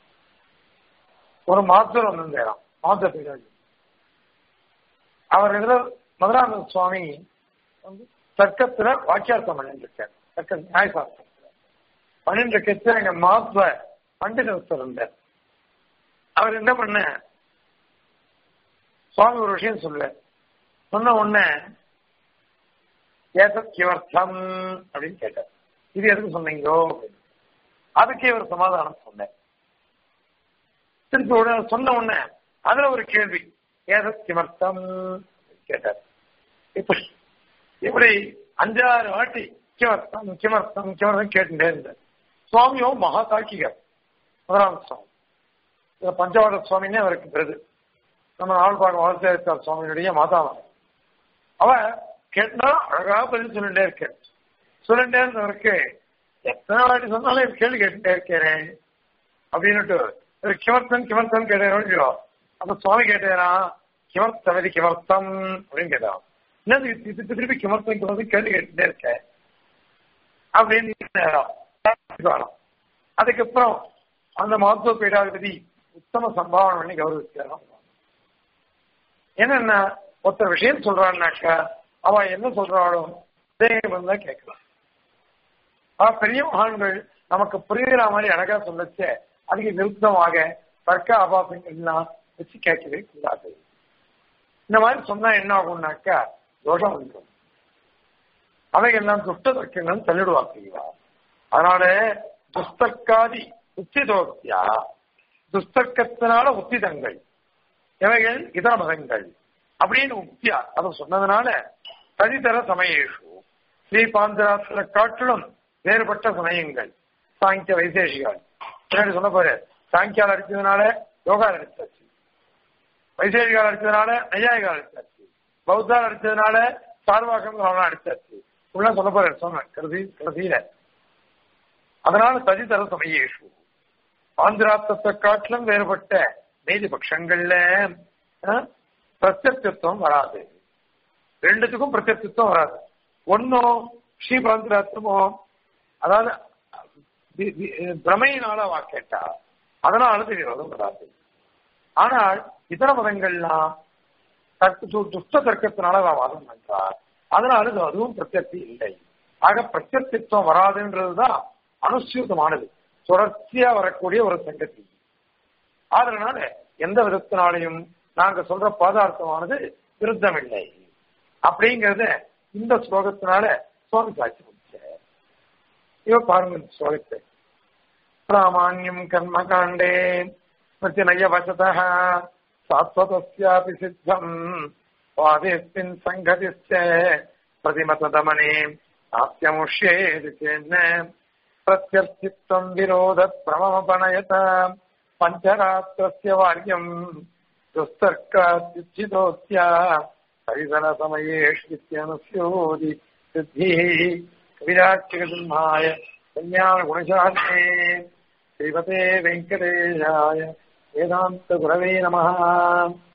ஒரு மாத்தர் வந்திருந்தேராம் மாத்த பீராஜி அவர் இதுல மதுரானந்த சுவாமி வந்து தர்க்கத்துல வாக்கியார்த்தம் பண்ணிட்டு இருக்கார் தர்க்க நியாயசாஸ்திரத்துல பண்ணிட்டு இருக்கச்சு எங்க மாத்வ பண்டிதர் இருந்தார் அவர் என்ன பண்ண சுவாமி ஒரு விஷயம் சொல்ல சொன்ன உடனே ஏதத் கிவர்த்தம் அப்படின்னு கேட்டார் இது எதுக்கு சொன்னீங்கோ அதுக்கே ஒரு சமாதானம் சொன்னேன் திருப்பி உடனே சொன்ன உடனே அதுல ஒரு கேள்வி ஏதத் கிமர்த்தம் கேட்டார் இப்படி இப்படி அஞ்சாறு வாட்டி கிமர்த்தம் கிமர்த்தம் கிமர்த்தம் கேட்டுட்டே இருந்தார் சுவாமியோ மகா தாக்கிகர் முதலாம் சுவாமி இதுல பஞ்சவாத சுவாமினே அவருக்கு பிறகு நம்ம ஆழ்பாடு வாழ்த்தார் சுவாமியுடைய மாதாமன் அவ கேட்டா அழகா பதில் சொல்லிட்டே இருக்க சொல்லிட்டே இருந்தவருக்கு எத்தனை வாட்டி சொன்னாலும் கேள்வி கேட்டுட்டே இருக்கிறேன் அப்படின்னுட்டு கிமர்த்தம் கிமர்த்தம் கேட்டேன் அப்ப சுவாமி கேட்டேனா கிமர்த்தவதி கிமர்த்தம் அப்படின்னு கேட்டான் என்னது திருப்பி திருப்பி கிமர்த்தம் கிமர்த்தம் கேள்வி கேட்டுட்டே இருக்க அப்படின்னு அதுக்கப்புறம் அந்த மருத்துவ பீடாதிபதி உத்தம சம்பாவனை பண்ணி கௌரவிக்கிறான் என்னன்னா ஒருத்தர் விஷயம் சொல்றான்னாக்கா அவ என்ன சொல்றாளோ தான் கேட்கலாம் அவ பெரிய மகான்கள் நமக்கு புரியுற மாதிரி அழகா சொல்லச்ச அதுக்கு விருத்தமாக தர்க்க ஆபாசங்கள்லாம் வச்சு கேட்கவே கூடாது இந்த மாதிரி சொன்னா என்ன ஆகும்னாக்கா தோஷம் வந்துடும் அவைகள்லாம் துஷ்ட தர்க்கங்கள் தள்ளிடுவாங்க அதனால துஸ்தர்க்காதி உச்சிதோக்தியா துஸ்தர்க்கத்தினால உத்திதங்கள் இவைகள் இதர மதங்கள் அப்படின்னு உக்தியா அதை சொன்னதுனால தனித்தர சமயேஷு ஸ்ரீ பாஞ்சராத்திர காட்டிலும் வேறுபட்ட சமயங்கள் சாங்கிய வைசேஷிகள் பின்னாடி சொன்ன போற சாங்கியால் அடிச்சதுனால யோகால் அடிச்சாச்சு வைசேஷிகால் அடிச்சதுனால நையாயிகால் அடிச்சாச்சு பௌத்தால் அடிச்சதுனால சார்வாக்கம் அவனா அடிச்சாச்சு உள்ள சொல்ல போற சொன்ன கடைசி கடைசியில அதனால தனித்தர சமயேஷு ஆந்திராத்தத்தை காட்டிலும் வேறுபட்ட நீதி பட்சங்கள்ல பிரத்யத்துவம் வராது ரெண்டுத்துக்கும் பிரத்யத்துவம் வராது ஒன்னும் ஸ்ரீபாந்திராத்திரமோ அதாவது பிரமையினால வாக்கேட்டா அதனால விரோதம் வராது ஆனால் இதர மதங்கள்லாம் துஷ்ட தர்க்கத்தினால வாதம் பண்றார் அதனால அதுவும் பிரத்யர்த்தி இல்லை ஆக பிரத்யர்த்தித்துவம் வராதுன்றதுதான் அனுசூதமானது தொடர்ச்சியா வரக்கூடிய ஒரு சங்கத்தி அதனால எந்த விதத்தினாலையும் நாங்க சொல்ற பதார்த்தமானது விருத்தமில்லை அப்படிங்கறத இந்த ஸ்லோகத்தினால சுவாமி காட்சி முடிச்ச இவ பாருங்க இந்த ஸ்லோகத்தை பிராமான்யம் கர்ம காண்டே பிரச்சனைய வசத சாஸ்வதஸ்யாபி சித்தம் வாதேஸ்மின் சங்கதிச்ச பிரதிமத தமனே நாஸ்யமுஷ்யேது சேன்ன प्रत्यर्थित्वम् विरोध प्रममपणयत पञ्चरात्रस्य वार्यम् दुस्तर्कात्युचितोऽस्या हरिधनसमयेष्वित्यनुस्योदि सिद्धिः कविराक्षकसिंहाय कल्याणगुणशास्त्रे श्रीमते वेङ्कटेशाय वेदान्तगुरवे नमः